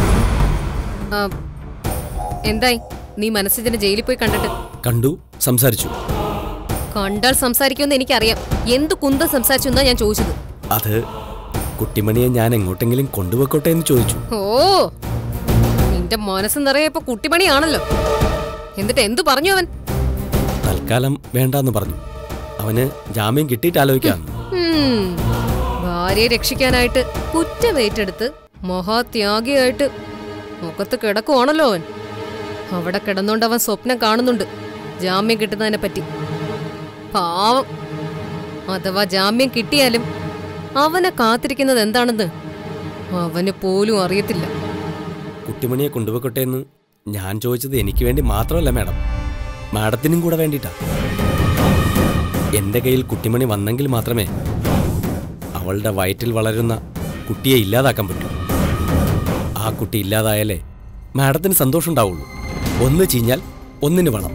എന്തായി നീ മനസ്സിനെ ജയിലിൽ പോയി കണ്ടിട്ട് കണ്ടു സംസാരിച്ചു കണ്ടാൽ സംസാരിക്കുമെന്ന് എനിക്കറിയാം എന്ത് കുന്തം സംസാരിച്ചു എന്നാ ഞാൻ ചോദിച്ചത് അത് കുട്ടിമണിയെ ഞാൻ എങ്ങോട്ടെങ്കിലും കൊണ്ടുപോയിക്കോട്ടെ എന്ന് ചോദിച്ചു ഓ നിന്റെ മനസ്സ് നിറയെ ഇപ്പൊ കുട്ടിപ്പണിയാണല്ലോ എന്നിട്ട് എന്തു പറഞ്ഞു അവൻ തൽക്കാലം വേണ്ടാന്ന് പറഞ്ഞു അവന് ജാമ്യം കിട്ടിയിട്ട് ആലോചിക്കാമെന്ന് ഉം, ഭാര്യയെ രക്ഷിക്കാനായിട്ട് കുറ്റമേറ്റെടുത്ത് മഹാത്യാഗിയായിട്ട് മുഖത്ത് കിടക്കുവാണല്ലോ അവൻ അവിടെ കിടന്നുകൊണ്ട് അവൻ സ്വപ്നം കാണുന്നുണ്ട് ജാമ്യം കിട്ടുന്നതിനെ പറ്റി പാവം അഥവാ ജാമ്യം കിട്ടിയാലും അവനെ കാത്തിരിക്കുന്നത് എന്താണെന്ന് അവന് പോലും അറിയത്തില്ല കുട്ടിമണിയെ കൊണ്ടുപോയിക്കോട്ടെ എന്ന് ഞാൻ ചോദിച്ചത് എനിക്ക് വേണ്ടി മാത്രമല്ല മാഡം മാഡത്തിനും കൂടെ വേണ്ടിയിട്ടാ എന്റെ കയ്യിൽ കുട്ടിമണി വന്നെങ്കിൽ മാത്രമേ അവളുടെ വയറ്റിൽ വളരുന്ന കുട്ടിയെ ഇല്ലാതാക്കാൻ പറ്റൂ ആ കുട്ടി ഇല്ലാതായാലേ മാഡത്തിന് സന്തോഷം ഉണ്ടാവുള്ളൂ ഒന്ന് ചീഞ്ഞാൽ ഒന്നിന് വളം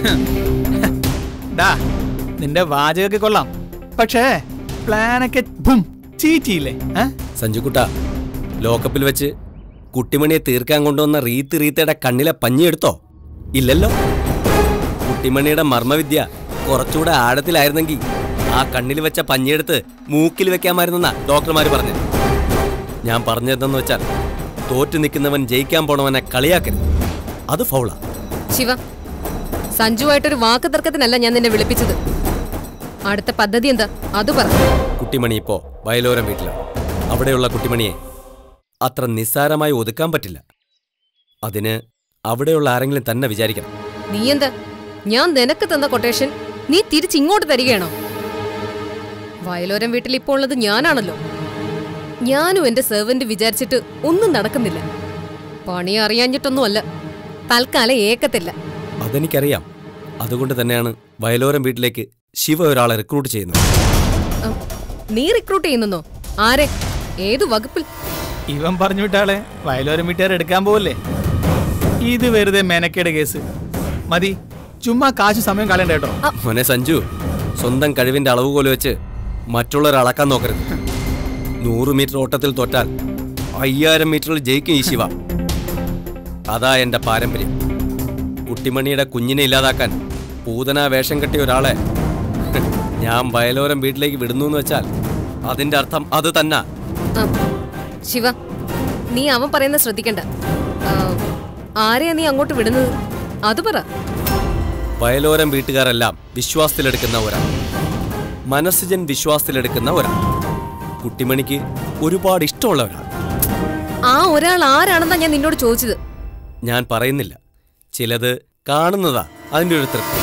ഡാ നിന്റെ വാചകമൊക്കെ കൊള്ളാം പക്ഷേ പ്ലാനൊക്കെ ഭും, ചീറ്റിയില്ലേ ഏ? സഞ്ജുക്കുട്ട ലോക്കപ്പിൽ വെച്ച് കുട്ടിമണിയെ തീർക്കാൻ കൊണ്ടുവന്ന റീത്ത് റീത്തയുടെ കണ്ണിലെ പഞ്ഞി എടുത്തോ ഇല്ലല്ലോ കുട്ടിമണിയുടെ മർമ്മവിദ്യ കുറച്ചുകൂടെ ആഴത്തിലായിരുന്നെങ്കിൽ ആ കണ്ണിൽ വെച്ച പഞ്ഞിയെടുത്ത് മൂക്കിൽ വെക്കാമായിരുന്നെന്നാ ഡോക്ടർമാര് പറഞ്ഞു ഞാൻ പറഞ്ഞതെന്ന് വെച്ചാൽ തോറ്റു നിൽക്കുന്നവൻ ജയിക്കാൻ പോണവനെ കളിയാക്കരുത് അത് ഫൗളാ ശിവ സഞ്ജുവായിട്ടൊരു വാക്ക് തർക്കത്തിനല്ല ഞാൻ നിന്നെ വിളിപ്പിച്ചത് അടുത്ത പദ്ധതി എന്താ അത് പറ കുട്ടിമണി ഇപ്പോ വയലോരം വീട്ടിലാണ് അവിടെയുള്ള കുട്ടിമണിയെ അത്ര നിസ്സാരമായി ഒതുക്കാൻ പറ്റില്ല അതിന് അവിടെയുള്ള ആരെങ്കിലും തന്നെ വിചാരിക്കണം നീ എന്താ ഞാൻ നിനക്ക് തന്ന കൊട്ടേഷൻ നീ തിരിച്ചിങ്ങോട്ട് തരികയാണോ വയലോരം വീട്ടിൽ ഇപ്പോൾ ഉള്ളത് ഞാനാണല്ലോ ഞാനും എന്റെ സെർവന്റ് വിചാരിച്ചിട്ട് ഒന്നും നടക്കുന്നില്ല പണി അറിയാഞ്ഞിട്ടൊന്നുമല്ല തൽക്കാലം ഏക്കത്തില്ല അതെനിക്കറിയാം അതുകൊണ്ട് തന്നെയാണ് വയലോരം വീട്ടിലേക്ക് ശിവ ഒരാളെ റിക്രൂട്ട് ചെയ്യുന്നത് ഉം, നീ റിക്രൂട്ട് ചെയ്യുന്നോ ആരെ ഏതു വകുപ്പിൽ ഇവൻ പറഞ്ഞു വിട്ടാളെ വയലോരം വീട്ടുകാർ എടുക്കാൻ പോവല്ലേ ഇത് വെറുതെ മെനക്കേട് കേസ് മതി ചുമ്മാ കാശ് സമയം കളയണ്ട കേട്ടോ മോനെ സഞ്ജു സ്വന്തം കഴിവിന്റെ അളവുകോല് വെച്ച് മറ്റുള്ളവരെ അളക്കാൻ നോക്കരുത് നൂറ് മീറ്റർ ഓട്ടത്തിൽ തോറ്റാൽ അയ്യായിരം മീറ്ററിൽ ജയിക്കും ഈ ശിവ അതാ എന്റെ പാരമ്പര്യം കുട്ടിമണിയുടെ കുഞ്ഞിനെ ഇല്ലാതാക്കാൻ പൂതന വേഷം കെട്ടിയ ഒരാളെ ഞാൻ വയലോരം വീട്ടിലേക്ക് വിടുന്നു എന്ന് വെച്ചാൽ അതിന്റെ അർത്ഥം അത് തന്നെ ആ, ശിവ നീ അവൻ പറയുന്നത് ശ്രദ്ധിക്കണ്ട ആ, ആരെയാ നീ അങ്ങോട്ട് വിടുന്നത് അത് പറ വയലോരം വീട്ടുകാരെല്ലാം വിശ്വാസത്തിലെടുക്കുന്ന ഒരാൾ മനസ്സിജൻ വിശ്വാസത്തിലെടുക്കുന്ന ഒരാൾ കുട്ടിമണിക്ക് ഒരുപാട് ഇഷ്ടമുള്ള ഒരാൾ ആ ഒരാൾ ആരാണെന്നാ ഞാൻ നിന്നോട് ചോദിച്ചത് ഞാൻ പറയുന്നില്ല ചിലത് കാണുന്നതാ അതിൻ്റെ ഒരു തൃപ്തി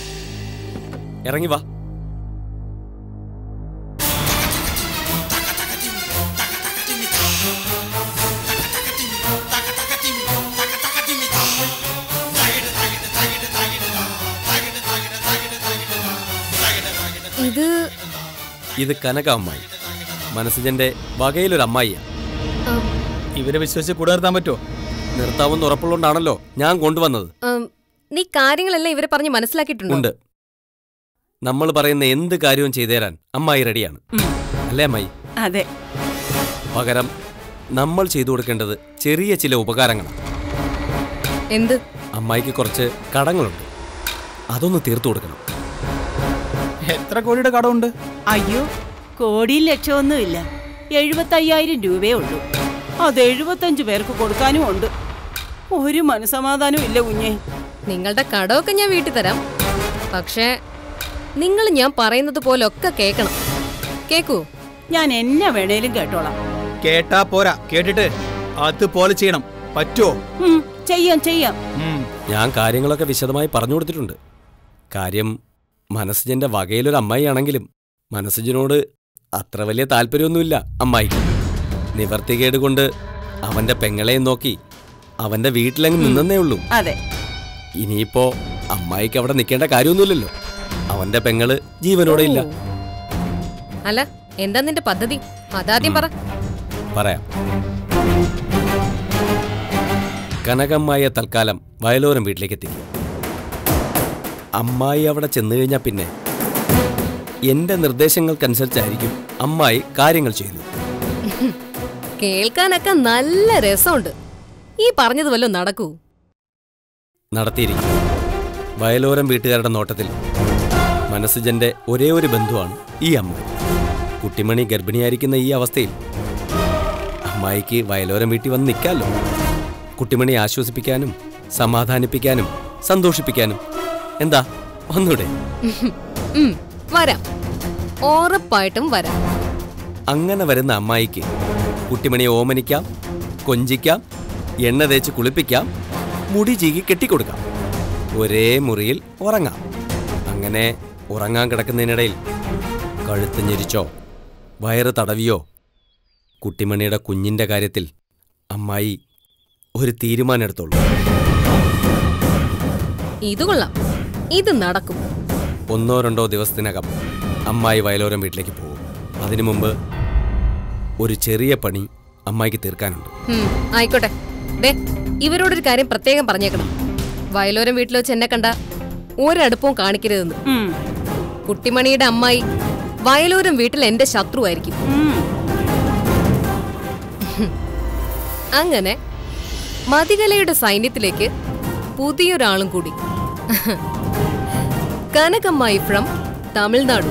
ഇറങ്ങി വാ ഇത് കനക അമ്മായി മനസ്സിജന്റെ വകയിലൊരു അമ്മായിയാ ഇവരെ വിശ്വസിച്ച് കൂടെ നിർത്താൻ പറ്റുമോ നിർത്താമെന്ന് ഉറപ്പുള്ളതുകൊണ്ടാണല്ലോ ഞാൻ കൊണ്ടുവന്നത് ഉം, നീ കാര്യങ്ങളെല്ലാം ഇവരെ പറഞ്ഞ് മനസ്സിലാക്കിയിട്ടുണ്ടോ ഉണ്ട് നമ്മൾ പറയുന്ന എന്ത് കാര്യവും ചെയ്തു തരാൻ അമ്മായി റെഡിയാണ് അല്ലേ അമ്മായി അതെ പകരം നമ്മൾ ചെയ്തു കൊടുക്കേണ്ടത് ചെറിയ ചില ഉപകാരങ്ങളാണ് എന്ത് അമ്മായിക്ക് കുറച്ച് കടങ്ങളുണ്ട് അതൊന്ന് തീർത്തു കൊടുക്കണം എത്ര കോടിയുടെ കടമുണ്ട് അയ്യോ കോടിയും ലക്ഷമൊന്നുമില്ല എഴുപത്തയ്യായിരം രൂപയേ ഉള്ളൂ അത് എഴുപത്തഞ്ച് പേർക്ക് കൊടുക്കാനും ഉണ്ട് ഒരു മനസമാധാനവും ഇല്ല കുഞ്ഞെ നിങ്ങളുടെ കടമൊക്കെ ഞാൻ വീട്ടിൽ തരാം പക്ഷേ നിങ്ങൾ ഞാൻ പറയുന്നത് പോലെ ഒക്കെ കേൾക്കണം കേക്കൂ ഞാൻ എന്നെ വേണേലും കേട്ടോളാം കേട്ടാ പോരാ കേട്ടിട്ട് അതുപോലെ ചെയ്യണം പറ്റുമോ ഉം, ചെയ്യാം ചെയ്യാം ഞാൻ കാര്യങ്ങളൊക്കെ വിശദമായി പറഞ്ഞു കൊടുത്തിട്ടുണ്ട് കാര്യം മനസ്സജന്റെ വകയിലൊരു അമ്മായിയാണെങ്കിലും മനസ്സജനോട് അത്ര വലിയ താല്പര്യമൊന്നുമില്ല അമ്മായിക്ക് നിവർത്തികേട് കൊണ്ട് അവന്റെ പെങ്ങളെയും നോക്കി അവന്റെ വീട്ടിലങ്ങ് നിന്നേ ഉള്ളൂ അതെ ഇനിയിപ്പോ അമ്മായിക്ക് അവിടെ നിൽക്കേണ്ട കാര്യമൊന്നുമില്ലല്ലോ അവന്റെ പെങ്ങള് ജീവനോടെ ഇല്ല അല്ല എന്താ നിന്റെ പദ്ധതി അതാദ്യം പറ പറയാം കനകമ്മായിയെ തൽക്കാലം വയലോരം വീട്ടിലേക്ക് എത്തിക്കും അമ്മായി അവിടെ ചെന്നു കഴിഞ്ഞാൽ പിന്നെ എന്റെ നിർദ്ദേശങ്ങൾക്കനുസരിച്ചായിരിക്കും അമ്മായി കാര്യങ്ങൾ ചെയ്യുന്നത് കേൾക്കാനൊക്കെ നല്ല രസമുണ്ട് ഈ പറഞ്ഞത് വല്ലതും നടക്കൂ നടത്തിയിരിക്കും വയലോരം വീട്ടുകാരുടെ നോട്ടത്തിൽ മനസ്സുജന്റെ ഒരേ ഒരു ബന്ധുവാണ് ഈ അമ്മ കുട്ടിമണി ഗർഭിണിയായിരിക്കുന്ന ഈ അവസ്ഥയിൽ അമ്മായിക്ക് വയലോരം വീട്ടിൽ വന്ന് നിൽക്കാമല്ലോ കുട്ടിമണി ആശ്വസിപ്പിക്കാനും സമാധാനിപ്പിക്കാനും സന്തോഷിപ്പിക്കാനും എന്താ ഒന്നൂടെ ഉം, വരാം ഉറപ്പായിട്ടും വരാം അങ്ങനെ വരുന്ന അമ്മായിക്ക് കുട്ടിമണിയെ ഓമനിക്കാം കൊഞ്ചിക്കാം എണ്ണ തേച്ച് കുളിപ്പിക്കാം മുടി ചീകി കെട്ടിക്കൊടുക്കാം ഒരേ മുറിയിൽ ഉറങ്ങാം അങ്ങനെ ഉറങ്ങാൻ കിടക്കുന്നതിനിടയിൽ കഴുത്ത് ഞെരിച്ചോ വയറ് തടവിയോ കുട്ടിമണിയുടെ കുഞ്ഞിന്റെ കാര്യത്തിൽ അമ്മായി ഒരു തീരുമാനം എടുത്തോളൂ ഇത് കൊള്ളാം ഇത് നടക്കും ഒന്നോ രണ്ടോ ദിവസത്തിനകം അമ്മായി വയലോരം വീട്ടിലേക്ക് പോകും അതിനു മുമ്പ് ഒരു ചെറിയ പണി അമ്മായിക്ക് തീർക്കാനുണ്ട് ഉം, ആയിക്കോട്ടെ ദേ ഇവരോടൊരു കാര്യം പ്രത്യേകം പറഞ്ഞേക്കണം വയലോരം വീട്ടിൽ വെച്ച് എന്നെ കണ്ട ഒരടുപ്പവും കാണിക്കരുതെന്ന് കുട്ടിമണിയുടെ അമ്മായി വയലോരം വീട്ടിൽ എന്റെ ശത്രുവായിരിക്കും അങ്ങനെ മതികലയുടെ സൈന്യത്തിലേക്ക് പുതിയൊരാളും കൂടി കനകമ്മായി ഫ്രം തമിഴ്നാടു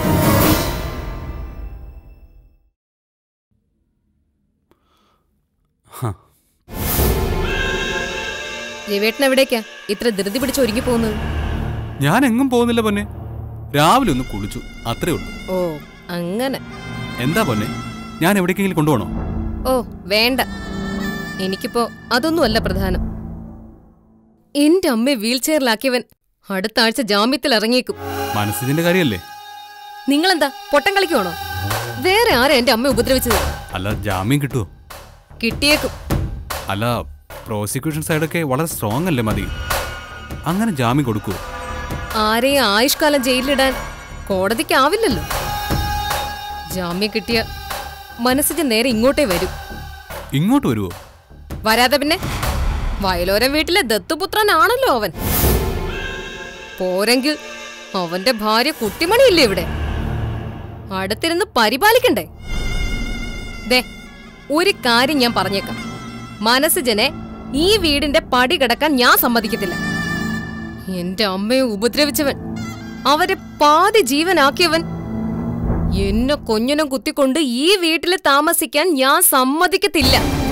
രവേട്ടൻ എവിടേക്കാ ഇത്ര ധൃതി പിടിച്ച് ഒരുങ്ങി പോകുന്നത് ഞാൻ എങ്ങും പോകുന്നില്ല പൊന്നെ രാവിലെ ഒന്ന് കുളിച്ചു അത്രേ ഉള്ളൂ ഓ അങ്ങനെ എന്താ പൊന്നെ ഞാൻ എവിടേക്കെങ്കിലും കൊണ്ടുപോകണോ ഓ വേണ്ട എനിക്കിപ്പോ അതൊന്നുമല്ല പ്രധാനം എന്റെ അമ്മയെ വീൽ ചെയറിലാക്കിയവൻ അടുത്ത ആഴ്ച ജാമ്യത്തിൽ ഇറങ്ങിയേക്കും മനസ്സിന്റെ കാര്യല്ലേ നിങ്ങളെന്താ പൊട്ടം കളിക്കുവാണോ വേറെ ആരാ എന്റെ അമ്മയെ ഉപദ്രവിച്ചത് അല്ല ജാമ്യം കിട്ടുമോ കിട്ടിയേക്കും അല്ല പ്രോസിക്യൂഷൻ സൈഡൊക്കെ വളരെ സ്ട്രോങ് അല്ലേ മതി അങ്ങനെ ജാമ്യം കൊടുക്കുവോ ആരെയും ആയുഷ്കാലം ജയിലിലിടാൻ കോടതിക്കാവില്ലല്ലോ ജാമ്യം കിട്ടിയ മനസ്സിന് നേരെ ഇങ്ങോട്ടേ വരും ഇങ്ങോട്ട് വരുവോ വരാതെ പിന്നെ വയലോരം വീട്ടിലെ ദത്തുപുത്രനാണല്ലോ അവൻ പോരെങ്കിൽ അവന്റെ ഭാര്യ കുട്ടിമണിയില്ലേ ഇവിടെ അടുത്തിരുന്ന് പരിപാലിക്കണ്ടേ ദേ ഒരു കാര്യം ഞാൻ പറഞ്ഞേക്കാം മനസ്സുജനെ ഈ വീടിന്റെ പടി കിടക്കാൻ ഞാൻ സമ്മതിക്കത്തില്ല എന്റെ അമ്മയെ ഉപദ്രവിച്ചവൻ അവരെ പാതി ജീവനാക്കിയവൻ എന്നെ കൊഞ്ഞനം കുത്തിക്കൊണ്ട് ഈ വീട്ടിൽ താമസിക്കാൻ ഞാൻ സമ്മതിക്കത്തില്ല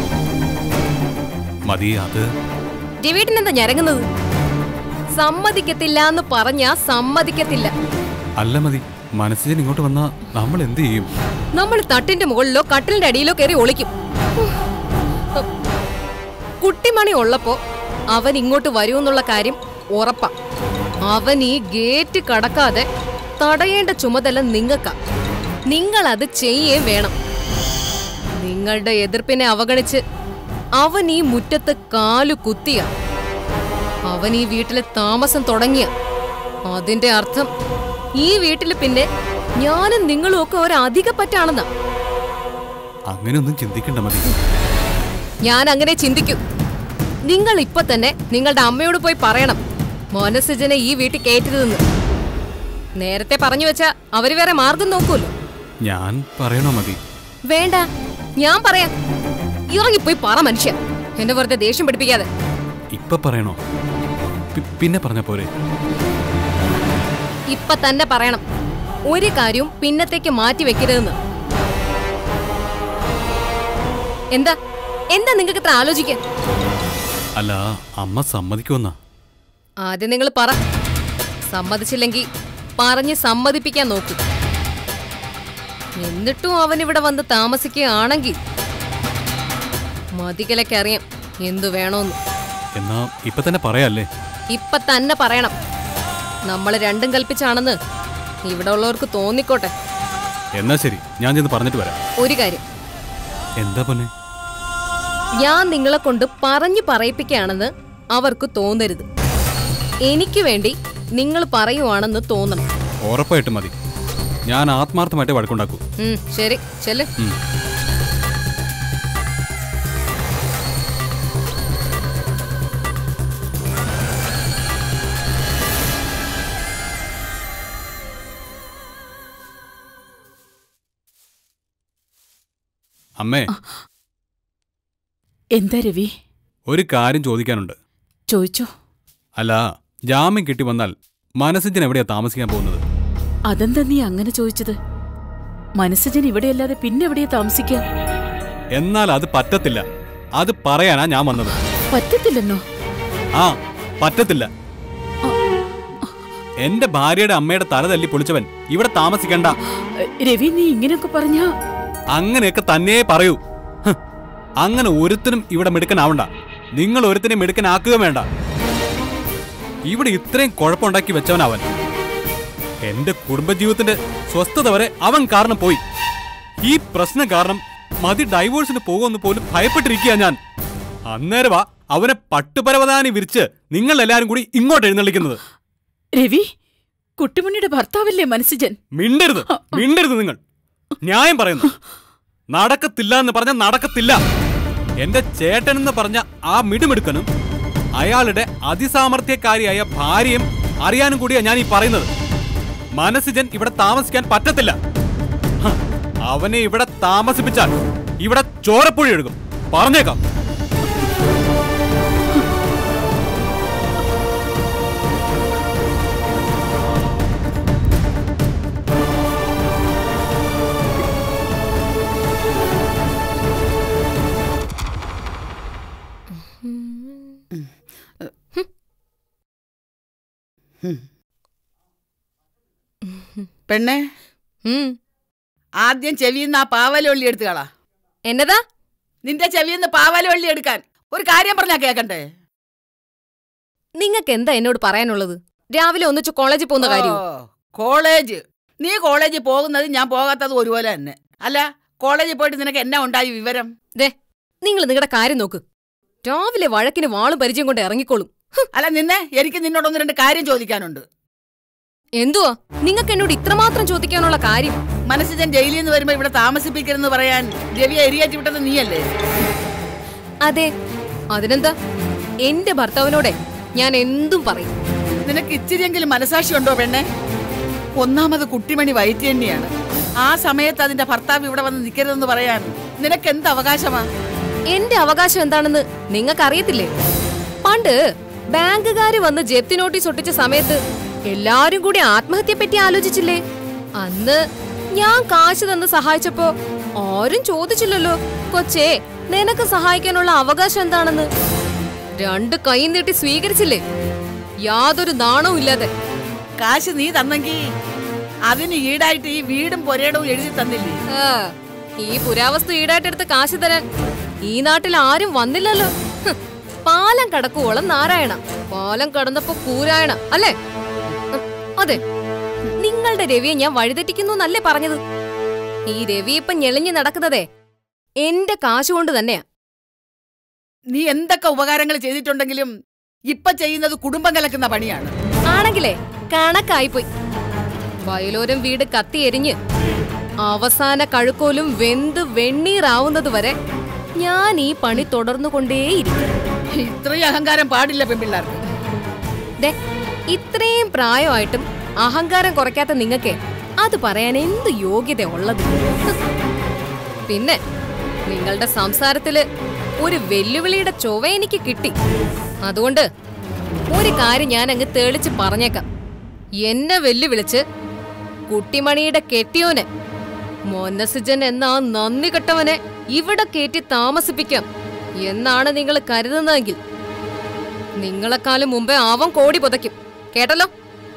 മതി അത് രവീട്ടിനെന്താ ഞരങ്ങുന്നത് സമ്മതിക്കത്തില്ല എന്ന് പറഞ്ഞാ സമ്മതിക്കത്തില്ല അല്ല മതി മനസ്സിന് ഇങ്ങോട്ട് വന്നാ നമ്മൾ എന്ത് ചെയ്യും നമ്മൾ തട്ടിന്റെ മുകളിലോ കട്ടിലിന്റെ അടിയിലോ കയറി ഒളിക്കും കുട്ടിമണി ഉള്ളപ്പോ അവൻ ഇങ്ങോട്ട് വരുമെന്നുള്ള കാര്യം ഉറപ്പാ അവൻ ഈ ഗേറ്റ് കടക്കാതെ തടയേണ്ട ചുമതല നിങ്ങൾക്കാ നിങ്ങൾ അത് ചെയ്യേ വേണം നിങ്ങളുടെ എതിർപ്പിനെ അവഗണിച്ച് അവൻ ഈ മുറ്റത്ത് കാലു കുത്തിയ അവൻ ഈ വീട്ടിലെ താമസം തുടങ്ങിയ അതിന്റെ അർത്ഥം ഈ വീട്ടിൽ പിന്നെ ഞാനും നിങ്ങളും ഒക്കെ ഒരു അധിക പറ്റാണെന്നാ അങ്ങനെയൊന്നും ചിന്തിക്കണ്ട മതി ഞാൻ അങ്ങനെ ചിന്തിക്കും നിങ്ങൾ ഇപ്പൊ തന്നെ നിങ്ങളുടെ അമ്മയോട് പോയി പറയണം മോനസിജനെ ഈ വീട്ടിൽ കയറ്റരുതെന്ന് നേരത്തെ പറഞ്ഞു വെച്ചാ അവര് വേറെ മാർഗം നോക്കൂല്ലോ ഞാൻ പറയണോ മതി വേണ്ട ഞാൻ പറയാം ഇറങ്ങിപ്പോയി പറ മനുഷ്യ എന്നെ വെറുതെ ദേഷ്യം പിടിപ്പിക്കാതെ ഇപ്പൊ പറയണോ പി- പിന്നെ പറഞ്ഞ പോരെ ഇപ്പൊ തന്നെ പറയണം ഒരു കാര്യവും പിന്നത്തേക്ക് മാറ്റി വെക്കരുതെന്ന് എന്താ എന്താ നിങ്ങൾക്ക് ഇത്ര ആലോചിക്കാൻ അല്ല അമ്മ സമ്മതിക്കുമെന്നാ ആദ്യം നിങ്ങൾ പറ സമ്മതിച്ചില്ലെങ്കിൽ പറഞ്ഞ് സമ്മതിപ്പിക്കാൻ നോക്കൂ എന്നിട്ടും അവൻ ഇവിടെ വന്ന് താമസിക്കുകയാണെങ്കിൽ മതികലയ്ക്ക് അറിയാം എന്തു വേണോന്ന് എന്നാ ഇപ്പൊ തന്നെ പറയാല്ലേ ഇപ്പൊ തന്നെ പറയണം നമ്മൾ രണ്ടും കൽപ്പിച്ചാണെന്ന് ഇവിടെ ഉള്ളവർക്ക് തോന്നിക്കോട്ടെ എന്നാ ശരി ഞാൻ ചെന്ന് പറഞ്ഞിട്ട് വരാം ഒരു കാര്യം എന്താ പൊന്നെ ഞാൻ നിങ്ങളെ കൊണ്ട് പറഞ്ഞു പറയിപ്പിക്കുകയാണെന്ന് അവർക്ക് തോന്നരുത് എനിക്ക് വേണ്ടി നിങ്ങൾ പറയുവാണെന്ന് തോന്നണം ഉറപ്പായിട്ടും മതി ഞാൻ ആത്മാർത്ഥമായിട്ട് വഴക്കുണ്ടാക്കൂ ഉം, ശരി ചെല്ല് ഉം. അമ്മേ എന്താ രവി ഒരു കാര്യം ചോദിക്കാനുണ്ട് ചോദിച്ചോ അല്ല ജാമ്യം കിട്ടി വന്നാൽ മനസ്സിജൻ എവിടെയാ താമസിക്കാൻ പോകുന്നത് അതെന്താ നീ അങ്ങനെ ചോദിച്ചത് മനസ്സജൻ ഇവിടെയല്ലാതെ പിന്നെ എവിടെയാ താമസിക്കുക എന്നാൽ അത് പറ്റത്തില്ല അത് പറയാനാ ഞാൻ വന്നത് പറ്റത്തില്ലെന്നോ ആ പറ്റത്തില്ല എന്റെ ഭാര്യയുടെ അമ്മയുടെ തല തല്ലി പൊളിച്ചവൻ ഇവിടെ താമസിക്കണ്ട രവി നീ ഇങ്ങനെയൊക്കെ പറഞ്ഞാ അങ്ങനെയൊക്കെ തന്നെ പറയൂ ഹ്, അങ്ങനെ ഒരുത്തനും ഇവിടെ മിടുക്കനാവണ്ട നിങ്ങൾ ഒരുത്തനെ മിടുക്കനാക്കുക വേണ്ട ഇവിടെ ഇത്രയും കുഴപ്പമുണ്ടാക്കി വെച്ചവനവൻ എന്റെ കുടുംബജീവിതത്തിന്റെ സ്വസ്ഥത വരെ അവൻ കാരണം പോയി ഈ പ്രശ്നം കാരണം മതി ഡൈവോഴ്സിന് പോകുമെന്ന് പോലും ഭയപ്പെട്ടിരിക്കുക ഞാൻ അന്നേരവാ അവനെ പട്ടുപരവതാനി വിരിച്ച് നിങ്ങൾ എല്ലാരും കൂടി ഇങ്ങോട്ട് എഴുന്നള്ളിക്കുന്നത് രവി കുട്ടിമണിയുടെ ഭർത്താവല്ലേ മനസ്സജൻ മിണ്ടരുത് മിണ്ടരുത് നിങ്ങൾ ന്യായം പറയുന്നു നടക്കത്തില്ല എന്ന് പറഞ്ഞ നടക്കത്തില്ല എന്റെ ചേട്ടൻ എന്ന് പറഞ്ഞ ആ മിടുമിടുക്കനും അയാളുടെ അതിസാമർത്ഥ്യക്കാരിയായ ഭാര്യയും അറിയാനും കൂടിയാ ഞാൻ ഈ പറയുന്നത് മനസ്സിജൻ ഇവിടെ താമസിക്കാൻ പറ്റത്തില്ല ഹ, അവനെ ഇവിടെ താമസിപ്പിച്ചാൽ ഇവിടെ ചോരപ്പുഴ എടുക്കും പറഞ്ഞേക്കാം പെണ്ണെ ആദ്യം ചെവിന്ന് ആ പാവലൊള്ളി എടുത്ത് കളാ എന്നതാ നിന്റെ ചെവിന്ന് പാവലൊള്ളി എടുക്കാൻ ഒരു കാര്യം പറഞ്ഞാ കേക്കണ്ടേ നിങ്ങൾക്ക് എന്താ എന്നോട് പറയാനുള്ളത് രാവിലെ ഒന്നിച്ച് കോളേജിൽ പോകുന്ന കാര്യം ഓ, കോളേജ് നീ കോളേജിൽ പോകുന്നത് ഞാൻ പോകാത്തത് ഒരുപോലെ തന്നെ അല്ല കോളേജിൽ പോയിട്ട് നിനക്ക് എന്നാ ഉണ്ടായി വിവരം ദേ നിങ്ങൾ നിങ്ങളുടെ കാര്യം നോക്ക് രാവിലെ വഴക്കിന് വാളും പരിചയം കൊണ്ട് ഇറങ്ങിക്കോളും അല്ല നിന്നെ എനിക്ക് നിന്നോടൊന്ന് രണ്ട് കാര്യം ചോദിക്കാനുണ്ട് എന്തുവാ നിങ്ങൾക്ക് എന്നോട് ഇത്രമാത്രം ചോദിക്കാനുള്ള കാര്യം മനസ്സിജൻ ജയിലിൽ നിന്ന് വരുമ്പോ ഇവിടെ താമസിപ്പിക്കരുതെന്ന് പറയാൻ രവിയെ എരിയേറ്റി വിട്ടത് നീയല്ലേ അതെ അതിനെന്താ എന്റെ ഭർത്താവിനോടെ ഞാൻ എന്തും പറയും നിനക്ക് ഇച്ചിരിയെങ്കിലും മനസാക്ഷി ഉണ്ടോ പെണ്ണെ ഒന്നാമത് കുട്ടിമണി വയറ്റി തന്നെയാണ് ആ സമയത്ത് അതിന്റെ ഭർത്താവ് ഇവിടെ വന്ന് നിൽക്കരുതെന്ന് പറയാൻ നിനക്ക് എന്ത് അവകാശമാ എന്റെ അവകാശം എന്താണെന്ന് നിങ്ങൾക്ക് അറിയത്തില്ലേ പണ്ട് ബാങ്കുകാര് വന്ന് ജപ്തി നോട്ടീസ് ഒട്ടിച്ച സമയത്ത് എല്ലാരും കൂടി ആത്മഹത്യയെ പറ്റി ആലോചിച്ചില്ലേ അന്ന് ഞാൻ കാശ് തന്ന് സഹായിച്ചപ്പോ ആരും ചോദിച്ചില്ലല്ലോ കൊച്ചേ നിനക്ക് സഹായിക്കാനുള്ള അവകാശം എന്താണെന്ന് രണ്ട് കൈ നീട്ടി സ്വീകരിച്ചില്ലേ യാതൊരു നാണവും ഇല്ലാതെ കാശ് നീ തന്നെങ്കി അതിന് ഈടായിട്ട് ഈ വീടും പൊരേടവും എഴുതി തന്നില്ലേ ആ, ഈ പുരാവസ്തു ഈടായിട്ടെടുത്ത് കാശ് തരാൻ ഈ നാട്ടിൽ ആരും വന്നില്ലല്ലോ ഹ്, പാലം കടക്കുവോളം നാരായണ പാലം കടന്നപ്പോ കൂരായണ അല്ലേ ഉം, അതെ നിങ്ങളുടെ രവിയെ ഞാൻ വഴിതെറ്റിക്കുന്നു എന്നല്ലേ പറഞ്ഞത് ഈ രവി ഇപ്പൊ ഞെളിഞ്ഞു നടക്കുന്നതേ എന്റെ കാശ് കൊണ്ട് തന്നെയാ നീ എന്തൊക്കെ ഉപകാരങ്ങൾ ചെയ്തിട്ടുണ്ടെങ്കിലും ഇപ്പൊ ചെയ്യുന്നത് കുടുംബം കലക്കുന്ന പണിയാണ് ആണെങ്കിലേ കണക്കായിപ്പോയി വയലോരം വീട് കത്തിയെരിഞ്ഞ് അവസാന കഴുക്കോലും വെന്ത് വെണ്ണീറാവുന്നത് വരെ ഞാൻ ഈ പണി തുടർന്നുകൊണ്ടേയിരിക്കും ഇത്രയും അഹങ്കാരം പാടില്ല പെൺപിള്ളേർക്ക് ദേ, ഇത്രയും പ്രായമായിട്ടും അഹങ്കാരം കുറയ്ക്കാത്ത നിങ്ങക്ക് അത് പറയാൻ എന്ത് യോഗ്യത ഉള്ളത് പിന്നെ നിങ്ങളുടെ സംസാരത്തില് ഒരു വെല്ലുവിളിയുടെ ചൊവ എനിക്ക് കിട്ടി അതുകൊണ്ട് ഒരു കാര്യം ഞാൻ അങ്ങ് തെളിച്ച് പറഞ്ഞേക്കാം എന്നെ വെല്ലുവിളിച്ച് കുട്ടിമണിയുടെ കെട്ടിയോനെ മോനസിജൻ എന്ന ആ നന്ദി കെട്ടവനെ ഇവിടെ കയറ്റി താമസിപ്പിക്കാം എന്നാണ് നിങ്ങൾ കരുതുന്നതെങ്കിൽ നിങ്ങളെക്കാളും മുമ്പേ അവൻ കോടി പുതയ്ക്കും കേട്ടല്ലോ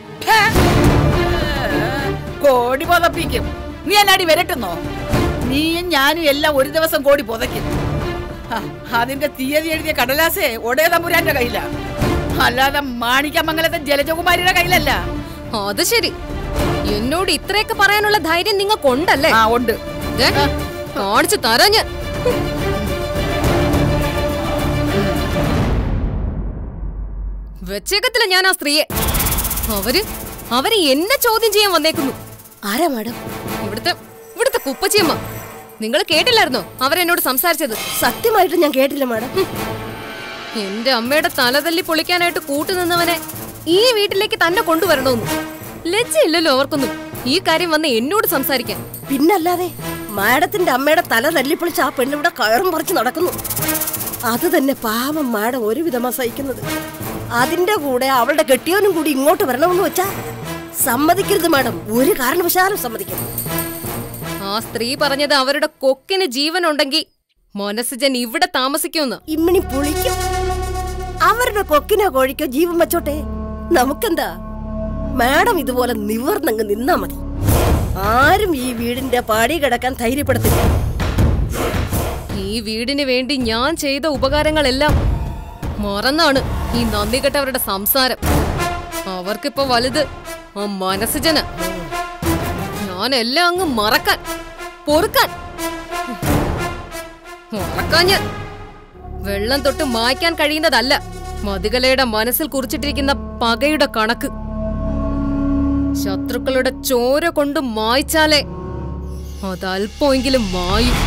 കോടി പുതപ്പിക്കും നീ എന്നാടി വരട്ടുന്നോ നീയും ഞാനും എല്ലാം ഒരു ദിവസം കോടി പുതയ്ക്കും ഹ, അതിന്റെ തീയതി എഴുതിയ കടലാസേ ഒടേ തമ്പുരാന്റെ കയ്യിലാ അല്ലാതെ മാണിക്യമംഗലത്തെ ജലജകുമാരിയുടെ കയ്യിലല്ല അത് ശരി എന്നോട് ഇത്രയൊക്കെ പറയാനുള്ള ധൈര്യം നിങ്ങൾക്കുണ്ടല്ലേ ആ ഉണ്ട് ദേ, കാണിച്ചു തരാം ഞാൻ വെച്ചേക്കത്തില്ല ഞാൻ ആ സ്ത്രീയെ അവര് അവര് എന്നെ ചോദ്യം ചെയ്യാൻ വന്നേക്കുന്നു ആരാ മാഡം ഇവിടുത്തെ ഇവിടുത്തെ കുപ്പച്ചിയമ്മ നിങ്ങൾ കേട്ടില്ലായിരുന്നോ അവരെന്നോട് സംസാരിച്ചത് സത്യമായിട്ട് ഞാൻ കേട്ടില്ല മാഡം എന്റെ അമ്മയുടെ തലതല്ലി പൊളിക്കാനായിട്ട് കൂട്ടുനിന്നവനെ ഈ വീട്ടിലേക്ക് തന്നെ കൊണ്ടുവരണമെന്ന് ലജ്ജയില്ലല്ലോ അവർക്കൊന്നും ഈ കാര്യം വന്ന് എന്നോട് സംസാരിക്കാൻ പിന്നല്ലാതെ മാഡത്തിന്റെ അമ്മയുടെ തല തല്ലിപ്പൊളിച്ച് ആ പെണ്ണിവിടെ കയറും പറിച്ച് നടക്കുന്നു അത് തന്നെ പാവം മാഡം ഒരു വിധമാ സഹിക്കുന്നത് അതിന്റെ കൂടെ അവളുടെ കെട്ടിയവനും കൂടി ഇങ്ങോട്ട് വരണമെന്ന് വെച്ചാ സമ്മതിക്കരുത് മാഡം ഒരു കാരണവശാലും സമ്മതിക്കരുത് ആ സ്ത്രീ പറഞ്ഞത് അവരുടെ കൊക്കിന് ജീവൻ ഉണ്ടെങ്കിൽ മോനസിജൻ ഇവിടെ താമസിക്കുമെന്ന് ഇമ്മിണി പുളിക്കും അവരുടെ കൊക്കിനോ കോഴിക്കോ ജീവൻ വെച്ചോട്ടെ നമുക്കെന്താ മാഡം ഇതുപോലെ നിവർന്നങ്ങ് നിന്നാ മതി ആരും ഈ വീടിന്റെ പാടി കിടക്കാൻ ധൈര്യപ്പെടുത്തില്ല ഈ വീടിന് വേണ്ടി ഞാൻ ചെയ്ത ഉപകാരങ്ങളെല്ലാം മറന്നാണ് ഈ നന്ദി കെട്ടവരുടെ സംസാരം അവർക്കിപ്പോ വലുത് ആ മനസ്സുജന ഞാൻ എല്ലാം അങ്ങ് മറക്കാൻ പൊറുക്കാൻ മറക്കാൻ ഞാൻ വെള്ളം തൊട്ട് മായ്ക്കാൻ കഴിയുന്നതല്ല മതികലയുടെ മനസ്സിൽ കുറിച്ചിട്ടിരിക്കുന്ന പകയുടെ കണക്ക് ശത്രുക്കളുടെ ചോര കൊണ്ട് മായ്ച്ചാലേ അതല്പമെങ്കിലും മായും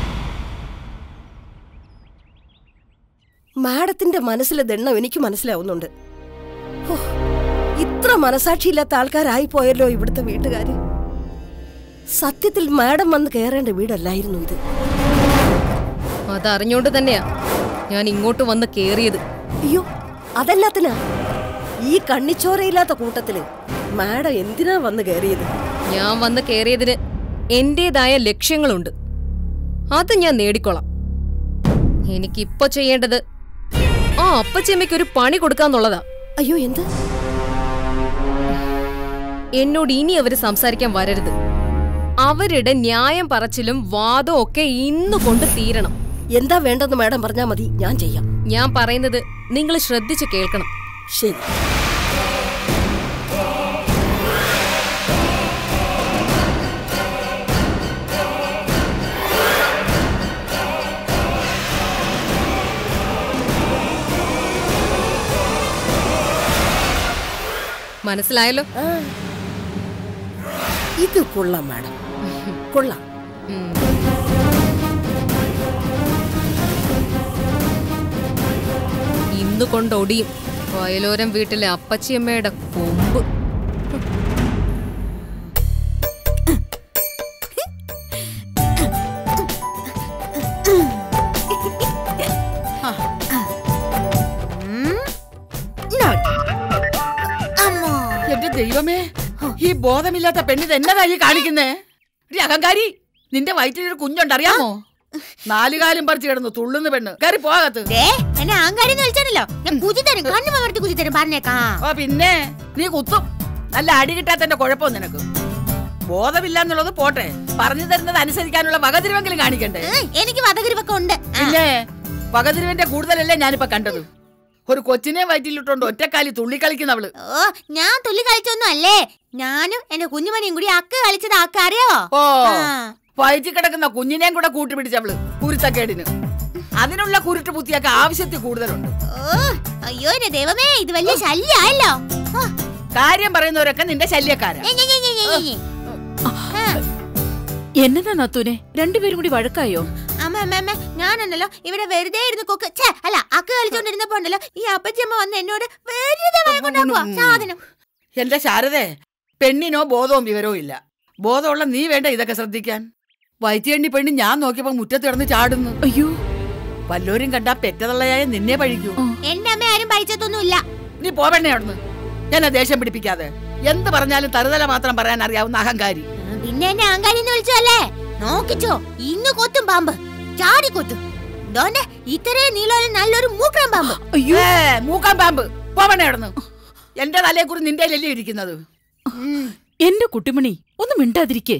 മാഡത്തിന്റെ മനസ്സിലെ ദണ്ണം എനിക്ക് മനസ്സിലാവുന്നുണ്ട് ഹോ, ഇത്ര മനസാക്ഷിയില്ലാത്ത ആൾക്കാരായി പോയല്ലോ ഇവിടുത്തെ വീട്ടുകാര് സത്യത്തിൽ മാഡം വന്ന് കയറേണ്ട വീടല്ലായിരുന്നു ഇത് അതറിഞ്ഞോണ്ട് തന്നെയാ ഞാൻ ഇങ്ങോട്ട് വന്ന് കേറിയത് അയ്യോ അതെല്ലാത്തിനാ ഈ കണ്ണിച്ചോരയില്ലാത്ത കൂട്ടത്തില് മാഡം എന്തിനാ വന്ന് കയറിയത് ഞാൻ വന്ന് കേറിയതിന് എന്റേതായ ലക്ഷ്യങ്ങളുണ്ട് അത് ഞാൻ നേടിക്കൊള്ളാം എനിക്കിപ്പോ ചെയ്യേണ്ടത് ആ അപ്പച്ചമ്മയ്ക്ക് ഒരു പണി കൊടുക്കാന്നുള്ളതാ അയ്യോ എന്ത് എന്നോട് ഇനി അവര് സംസാരിക്കാൻ വരരുത് അവരുടെ ന്യായം പറച്ചിലും വാദവും ഒക്കെ ഇന്ന് കൊണ്ട് തീരണം എന്താ വേണ്ടെന്ന് മാഡം പറഞ്ഞാ മതി ഞാൻ ചെയ്യാം ഞാൻ പറയുന്നത് നിങ്ങൾ ശ്രദ്ധിച്ചു കേൾക്കണം ശരി മനസ്സിലായല്ലോ ഇത് കൊള്ളാം മാഡം കൊള്ളാം ഇന്ന് കൊണ്ടൊടിയും വയലോരം വീട്ടിലെ അപ്പച്ചിയമ്മയുടെ കൊമ്പ് എന്റെ ദൈവമേ ഈ ബോധമില്ലാത്ത പെണ്ണിത് എന്നതാ ഈ കാണിക്കുന്നേ ഈ അഹങ്കാരി നിന്റെ വയറ്റിലൊരു കുഞ്ഞുണ്ട് അറിയാമോ നാലുകാലും പറിച്ചു കിടന്നു തുള്ളുന്ന പെണ്ണ് കയറി പോകത്ത് എന്നെ ആങ്കാരി വിളിച്ചാണല്ലോ ഞാൻ കുതി തരും കണ്ണു മകർത്തി കുതി തരും പറഞ്ഞേക്കാം ഓ പിന്നെ നീ കുത്തും നല്ല അടി കിട്ടാത്തന്റെ കുഴപ്പം നിനക്ക് ബോധമില്ല പോട്ടെ പറഞ്ഞു തരുന്നത് അനുസരിക്കാനുള്ള വകതിരിവെങ്കിലും കാണിക്കണ്ടേ എനിക്ക് വധഗിരിവൊക്കെ ഉണ്ട് പിന്നെ വകതിരിവന്റെ കൂടുതലല്ലേ ഞാനിപ്പോ കണ്ടത് ഒരു കൊച്ചിനെ വയറ്റിലിട്ടോണ്ട് ഒറ്റക്കാലി തുള്ളിക്കളിക്കുന്നവള് ഓ ഞാൻ തുള്ളി കളിച്ചൊന്നും അല്ലേ ഞാനും എന്റെ കുഞ്ഞുമണിയും കൂടി അക്ക് കളിച്ചത് അക്ക അറിയാവോ ഓ ആ. വയറ്റിൽ കിടക്കുന്ന കുഞ്ഞിനെയും കൂടെ കൂട്ടുപിടിച്ചവള് കുരുത്തക്കേടിന് അതിനുള്ള കുരുട്ട് ബുദ്ധിയൊക്കെ ആവശ്യത്തിൽ കൂടുതലുണ്ട് ഓ അയ്യോ എന്റെ ദൈവമേ ഇത് വലിയ ശല്യായല്ലോ കാര്യം പറയുന്നവരൊക്കെ നിന്റെ ശല്യക്കാരാ ഞെ, ഞെ, ഞെ, ഞെ, എന്നതാ നാത്തൂനെ രണ്ടുപേരും കൂടി വഴക്കായോ അമ്മ അമ്മ അമ്മ ഞാനുണ്ടല്ലോ ഇവിടെ വെറുതെ ഇരുന്ന് കൊക്ക് ഛേ അല്ല അക്ക് കളിച്ചോണ്ടിരുന്നപ്പോ ഉണ്ടല്ലോ ഈ അപ്പച്ചമ്മ വന്ന് എന്നോട് വെറുതെ വഴക്കുണ്ടാക്കുവാ സാധനം എന്റെ ശാരദേ പെണ്ണിനോ ബോധവും വിവരവും ഇല്ല ബോധമുള്ള നീ വേണ്ട ഇതൊക്കെ ശ്രദ്ധിക്കാൻ വയറ്റിയണ്ണി പെണ്ണി ഞാൻ നോക്കിയപ്പോ മുറ്റത്ത് കിടന്ന് ചാടുന്നു അയ്യോ വല്ലോരും കണ്ടാ പെറ്റതള്ളയായ നിന്നെ പഴിക്കൂ എന്റെ അമ്മ ആരും പഴിച്ചതൊന്നും ഇല്ല നീ പോവണ്ണേ അവിടുന്ന് എന്നെ ദേഷ്യം പിടിപ്പിക്കാതെ എന്ത് പറഞ്ഞാലും തറുതല മാത്രം പറയാൻ അറിയാവുന്ന അഹങ്കാരി പിന്നെ എന്നെ അങ്കാരി എന്ന് വിളിച്ചല്ലേ നോക്കിച്ചോ ഇന്ന് കൊത്തും പാമ്പ് ചാടി കൊത്തും ദോണ്ടെ ഇത്രയും നീളം നല്ലൊരു മൂക്കം പാമ്പ് ഏ, മൂക്കാൻ പാമ്പ് പോവണേ അവിടുന്ന് എന്റെ തലയെ കുറി നിന്റെ അല്ലേ ഇരിക്കുന്നത് എന്റെ കുട്ടിമണി ഒന്ന് മിണ്ടാതിരിക്കേ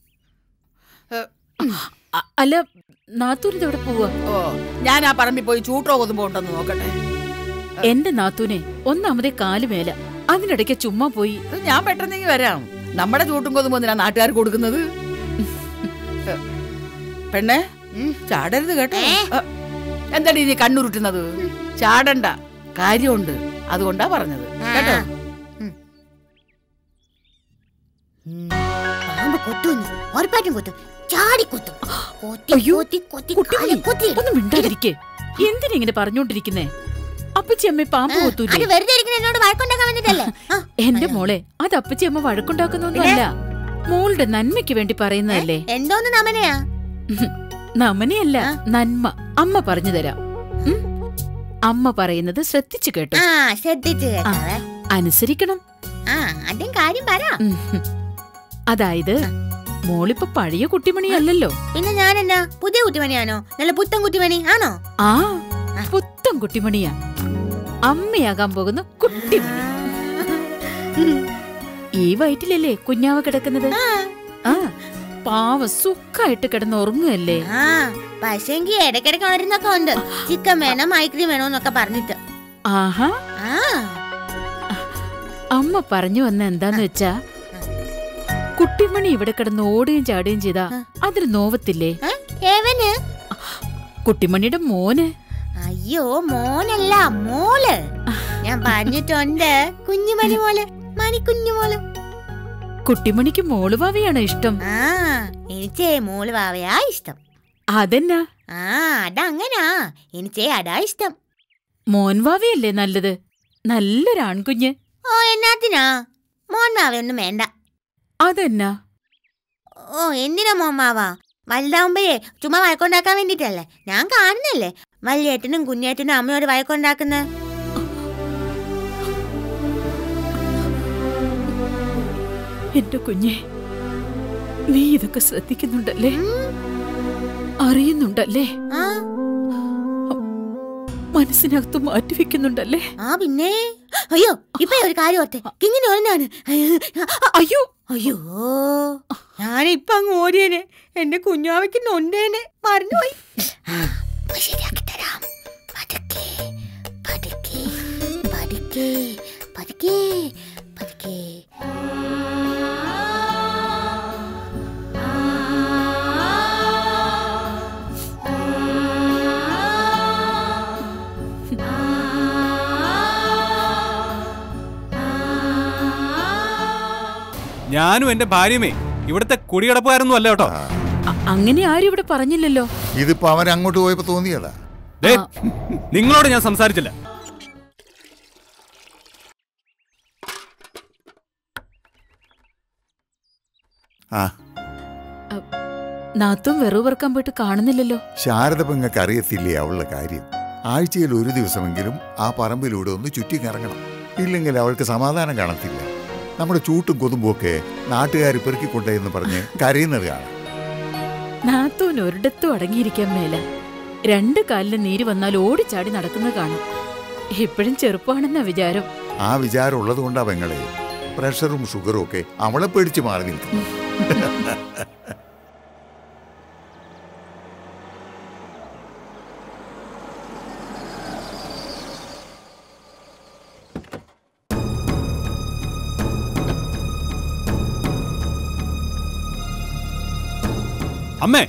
അ- അല്ല നാത്തൂരിത് എവിടെ പോവാ ഓ ഞാൻ ആ പറമ്പിൽ പോയി ചൂട്ടോ കൊതുമ്പോ ഉണ്ടെന്ന് നോക്കട്ടെ എന്റെ നാത്തൂനെ ഒന്നാമതേ കാല് മേല അതിനിടയ്ക്ക് ചുമ്മാ പോയി ഇത് ഞാൻ പെട്ടെന്നെങ്കി വരാം നമ്മുടെ ചൂട്ടും കൊതുമ്പോ എന്തിനാ നാട്ടുകാർ കൊടുക്കുന്നത് പെണ്ണെ ചാടരുത് കേട്ടോ അ, എന്താടി നീ കണ്ണുരുട്ടുന്നത് ചാടണ്ട കാര്യമുണ്ട് അതുകൊണ്ടാ പറഞ്ഞത് കേട്ടോ പാമ്പ് കൊത്തുന്നു ഉറപ്പായിട്ടും കൊത്തും ചാടി കൊത്തും കൊത്തി കൊത്തി കൊത്തി കാലെ കൊത്തി ഒന്ന് മിണ്ടാതിരിക്കേ എന്തിനാ ഇങ്ങനെ പറഞ്ഞോണ്ടിരിക്കുന്നേ അപ്പച്ചി അമ്മ പാമ്പ് അത് കൊത്തൂലേ വെറുതെ ഇരിക്കുന്ന എന്നോട് വഴക്കുണ്ടാക്കാൻ വേണ്ടിട്ടല്ലേ എന്റെ മോളെ അത് അപ്പച്ചി അമ്മ വഴക്കുണ്ടാക്കുന്നൊന്നുമല്ല മോളുടെ നന്മയ്ക്ക് വേണ്ടി പറയുന്നതല്ലേ എന്തോന്ന് നമനയാ നമനയല്ല നന്മ അമ്മ പറഞ്ഞു തരാം ഉം? അമ്മ പറയുന്നത് ശ്രദ്ധിച്ചു കേട്ടോ ആ ശ്രദ്ധിച്ചു കേട്ടാവേ അനുസരിക്കണം ആ അതും കാര്യം പറ ഉം. അതായത് മോളിപ്പോ പഴയ കുട്ടിമണിയല്ലല്ലോ പിന്നെ ഞാൻ എന്നാ പുതിയ കുട്ടിമണിയാണോ നല്ല പുത്തൻ കുട്ടിമണി ആണോ ആ പുത്തൻ കുട്ടിമണിയാ അമ്മയാകാൻ പോകുന്ന കുട്ടിമണി ഈ വയറ്റിലല്ലേ കുഞ്ഞാവ കിടക്കുന്നത് ആ പാവ സുഖായിട്ട് കിടന്ന് ഉറങ്ങുകയല്ലേ ആ പക്ഷേങ്കി ഇടയ്ക്കിടയ്ക്ക് ഉണരുന്നൊക്കെ ഉണ്ട് ചിക്കൻ വേണം ഐസ്ക്രീം വേണോ എന്നൊക്കെ പറഞ്ഞിട്ട് ആഹാ ആ അമ്മ പറഞ്ഞു വന്ന എന്താന്ന് വെച്ചാ കുട്ടിമണി ഇവിടെ കിടന്ന് ഓടുകയും ചാടുകയും ചെയ്താ അതിന് നോവത്തില്ലേ ഏവന് കുട്ടിമണിയുടെ മോന് അയ്യോ മോനല്ല മോള് ഞാൻ പറഞ്ഞിട്ടുണ്ട് കുഞ്ഞുമണി മോള് മണിക്കുഞ്ഞു മോള് കുട്ടിമണിക്ക് മോള് ഭാവിയാണോ ഇഷ്ടം ആ എനിച്ചേ മോള് വാവയാ ഇഷ്ടം അതെന്നാ ആ അതങ്ങനാ എനിച്ചേ അതാ ഇഷ്ടം മോൻ ഭാവിയല്ലേ നല്ലത് നല്ലൊരു ആൺകുഞ്ഞ് ഓ എന്നാത്തിനാ മോൻ മാവയൊന്നും വേണ്ട അതെന്നാ ഓ എന്തിനാ മോൻ മാവ വലുതാവുമ്പോഴേ ചുമ്മാ വഴക്കുണ്ടാക്കാൻ വേണ്ടിട്ടല്ലേ ഞാൻ കാണുന്നല്ലേ വല്യേട്ടനും കുഞ്ഞേട്ടനും അമ്മയോട് വഴക്കുണ്ടാക്കുന്നത് എന്റെ കുഞ്ഞെ നീ ഇതൊക്കെ ശ്രദ്ധിക്കുന്നുണ്ടല്ലേ അറിയുന്നുണ്ടല്ലേ ആ മനസ്സിനകത്ത് മാറ്റിവെക്കുന്നുണ്ടല്ലേ ആ പിന്നെ അയ്യോ ഇപ്പൊ ഒരു കാര്യം ഓർത്തെ കിങ്ങിന് ഓനാണ് അയ്യോ അയ്യോ ഞാനിപ്പൊ അങ്ങ് ഓടിയേനെ എന്റെ കുഞ്ഞാവയ്ക്ക് നൊണ്ടേനെ മറന്നുപോയി ഇപ്പൊ ശരിയാക്കി തരാം പതുക്കെ പതുക്കെ പതുക്കെ പതുക്കെ പതുക്കെ ഞാനും എന്റെ ഭാര്യമേ ഇവിടുത്തെ കുടികിടപ്പുകാരൊന്നും അല്ല കേട്ടോ അ- അങ്ങനെ ആരും ഇവിടെ പറഞ്ഞില്ലല്ലോ ഇതിപ്പോ അവൻ അങ്ങോട്ട് പോയപ്പോ തോന്നിയതാ ദേ, നിങ്ങളോട് ഞാൻ സംസാരിച്ചില്ല ആ നാത്തും വെറു പെറുക്കാൻ പോയിട്ട് കാണുന്നില്ലല്ലോ ശാരദ പെങ്ങൾക്ക് അറിയത്തില്ലേ അവളുടെ കാര്യം ആഴ്ചയിൽ ഒരു ദിവസമെങ്കിലും ആ പറമ്പിലൂടെ ഒന്ന് ചുറ്റിക്കറങ്ങണം ഇല്ലെങ്കിൽ അവൾക്ക് സമാധാനം കാണത്തില്ല നമ്മുടെ ചൂട്ടും കൊതുമ്പും ഒക്കെ നാട്ടുകാർ പെറുക്കിക്കൊണ്ടേന്ന് പറഞ്ഞ് കരയുന്നത് കാണാം നാത്തൂൻ ഒരിടത്തും അടങ്ങിയിരിക്കാൻ മേല രണ്ട് കാലില് നീര് വന്നാൽ ഓടിച്ചാടി നടക്കുന്നത് കാണാം ഇപ്പോഴും ചെറുപ്പമാണെന്ന വിചാരം ആ വിചാരം ഉള്ളത് കൊണ്ടാ പെങ്ങളെ പ്രഷറും ഷുഗറും ഒക്കെ അവളെ പേടിച്ച് മാറി നിൽക്കുന്നു അമ്മേ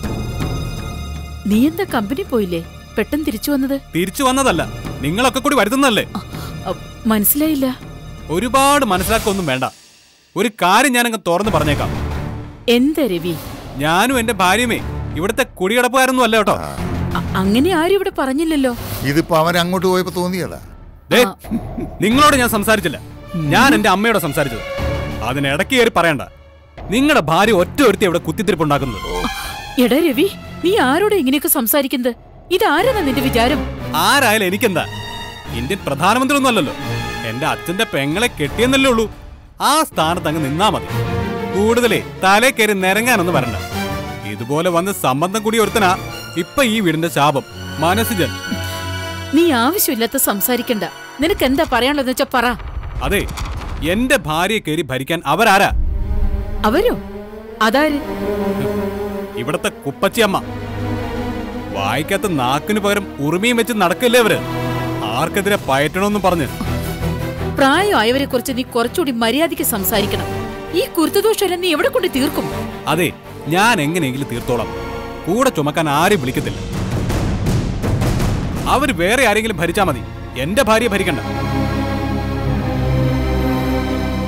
നീ എന്താ കമ്പനി പോയില്ലേ പെട്ടെന്ന് തിരിച്ചു വന്നത് തിരിച്ചു വന്നതല്ല നിങ്ങളൊക്കെ കൂടി വരുത്തുന്നതല്ലേ അ, മനസ്സിലായില്ല ഒരുപാട് മനസ്സിലാക്കൊന്നും വേണ്ട ഒരു കാര്യം ഞാനങ്ങ് തുറന്ന് പറഞ്ഞേക്കാം എന്താ രവി ഞാനും എന്റെ ഭാര്യയുമേ ഇവിടുത്തെ കുടികിടപ്പുകാരൊന്നും അല്ല കേട്ടോ അ- അങ്ങനെ ആരും ഇവിടെ പറഞ്ഞില്ലല്ലോ ഇതിപ്പോ അവൻ അങ്ങോട്ട് പോയപ്പോ തോന്നിയതാ ദേ, നിങ്ങളോട് ഞാൻ സംസാരിച്ചില്ല ഞാൻ എന്റെ അമ്മയോട് സംസാരിച്ചത് അതിനിടയ്ക്ക് കയറി പറയണ്ട നിങ്ങളുടെ ഭാര്യ ഒറ്റ ഒരുത്തി ഇവിടെ കുത്തിത്തിരിപ്പുണ്ടാക്കുന്നത് എടാ രവി നീ ആരോടാ ഇങ്ങനെയൊക്കെ സംസാരിക്കുന്നത് ഇതാരാണ് നിന്റെ വിചാരം ആരായാലും എനിക്കെന്താ ഇന്ത്യൻ പ്രധാനമന്ത്രി ഒന്നും അല്ലല്ലോ എന്റെ അച്ഛന്റെ പെങ്ങളെ കെട്ടിയെന്നല്ലേ ഉള്ളൂ ആ സ്ഥാനത്ത് അങ്ങ് നിന്നാ മതി കൂടുതലേ തലേ കയറി നിരങ്ങാനൊന്നും വരണ്ട ഇതുപോലെ വന്ന് സംബന്ധം കൂടി ഒരുത്തനാ ഇപ്പൊ ഈ വീടിന്റെ ശാപം മനസ്സിജൻ നീ ആവശ്യമില്ലാത്ത സംസാരിക്കണ്ട നിനക്ക് എന്താ പറയാനുള്ളതെന്ന് വെച്ചാ പറ അതെ എന്റെ ഭാര്യയെ കയറി ഭരിക്കാൻ അവരാരാ അവരോ അതാര് ഇവിടത്തെ കുപ്പച്ചിയമ്മ വായിക്കാത്ത നാക്കിന് പകരം ഉറുമിയും വെച്ച് നടക്കില്ലേ അവര് ആർക്കെതിരെ പയറ്റണമെന്നും പറഞ്ഞ് പ്രായമായവരെ കുറിച്ച് നീ കുറച്ചുകൂടി മര്യാദയ്ക്ക് സംസാരിക്കണം ഈ കുരുത്തദോഷം നീ എവിടെ കൊണ്ട് തീർക്കും അതെ ഞാൻ എങ്ങനെയെങ്കിലും തീർത്തോളാം കൂടെ ചുമക്കാൻ ആരെയും വിളിക്കത്തില്ല അവര് വേറെ ആരെങ്കിലും ഭരിച്ചാ മതി എന്റെ ഭാര്യയെ ഭരിക്കണ്ട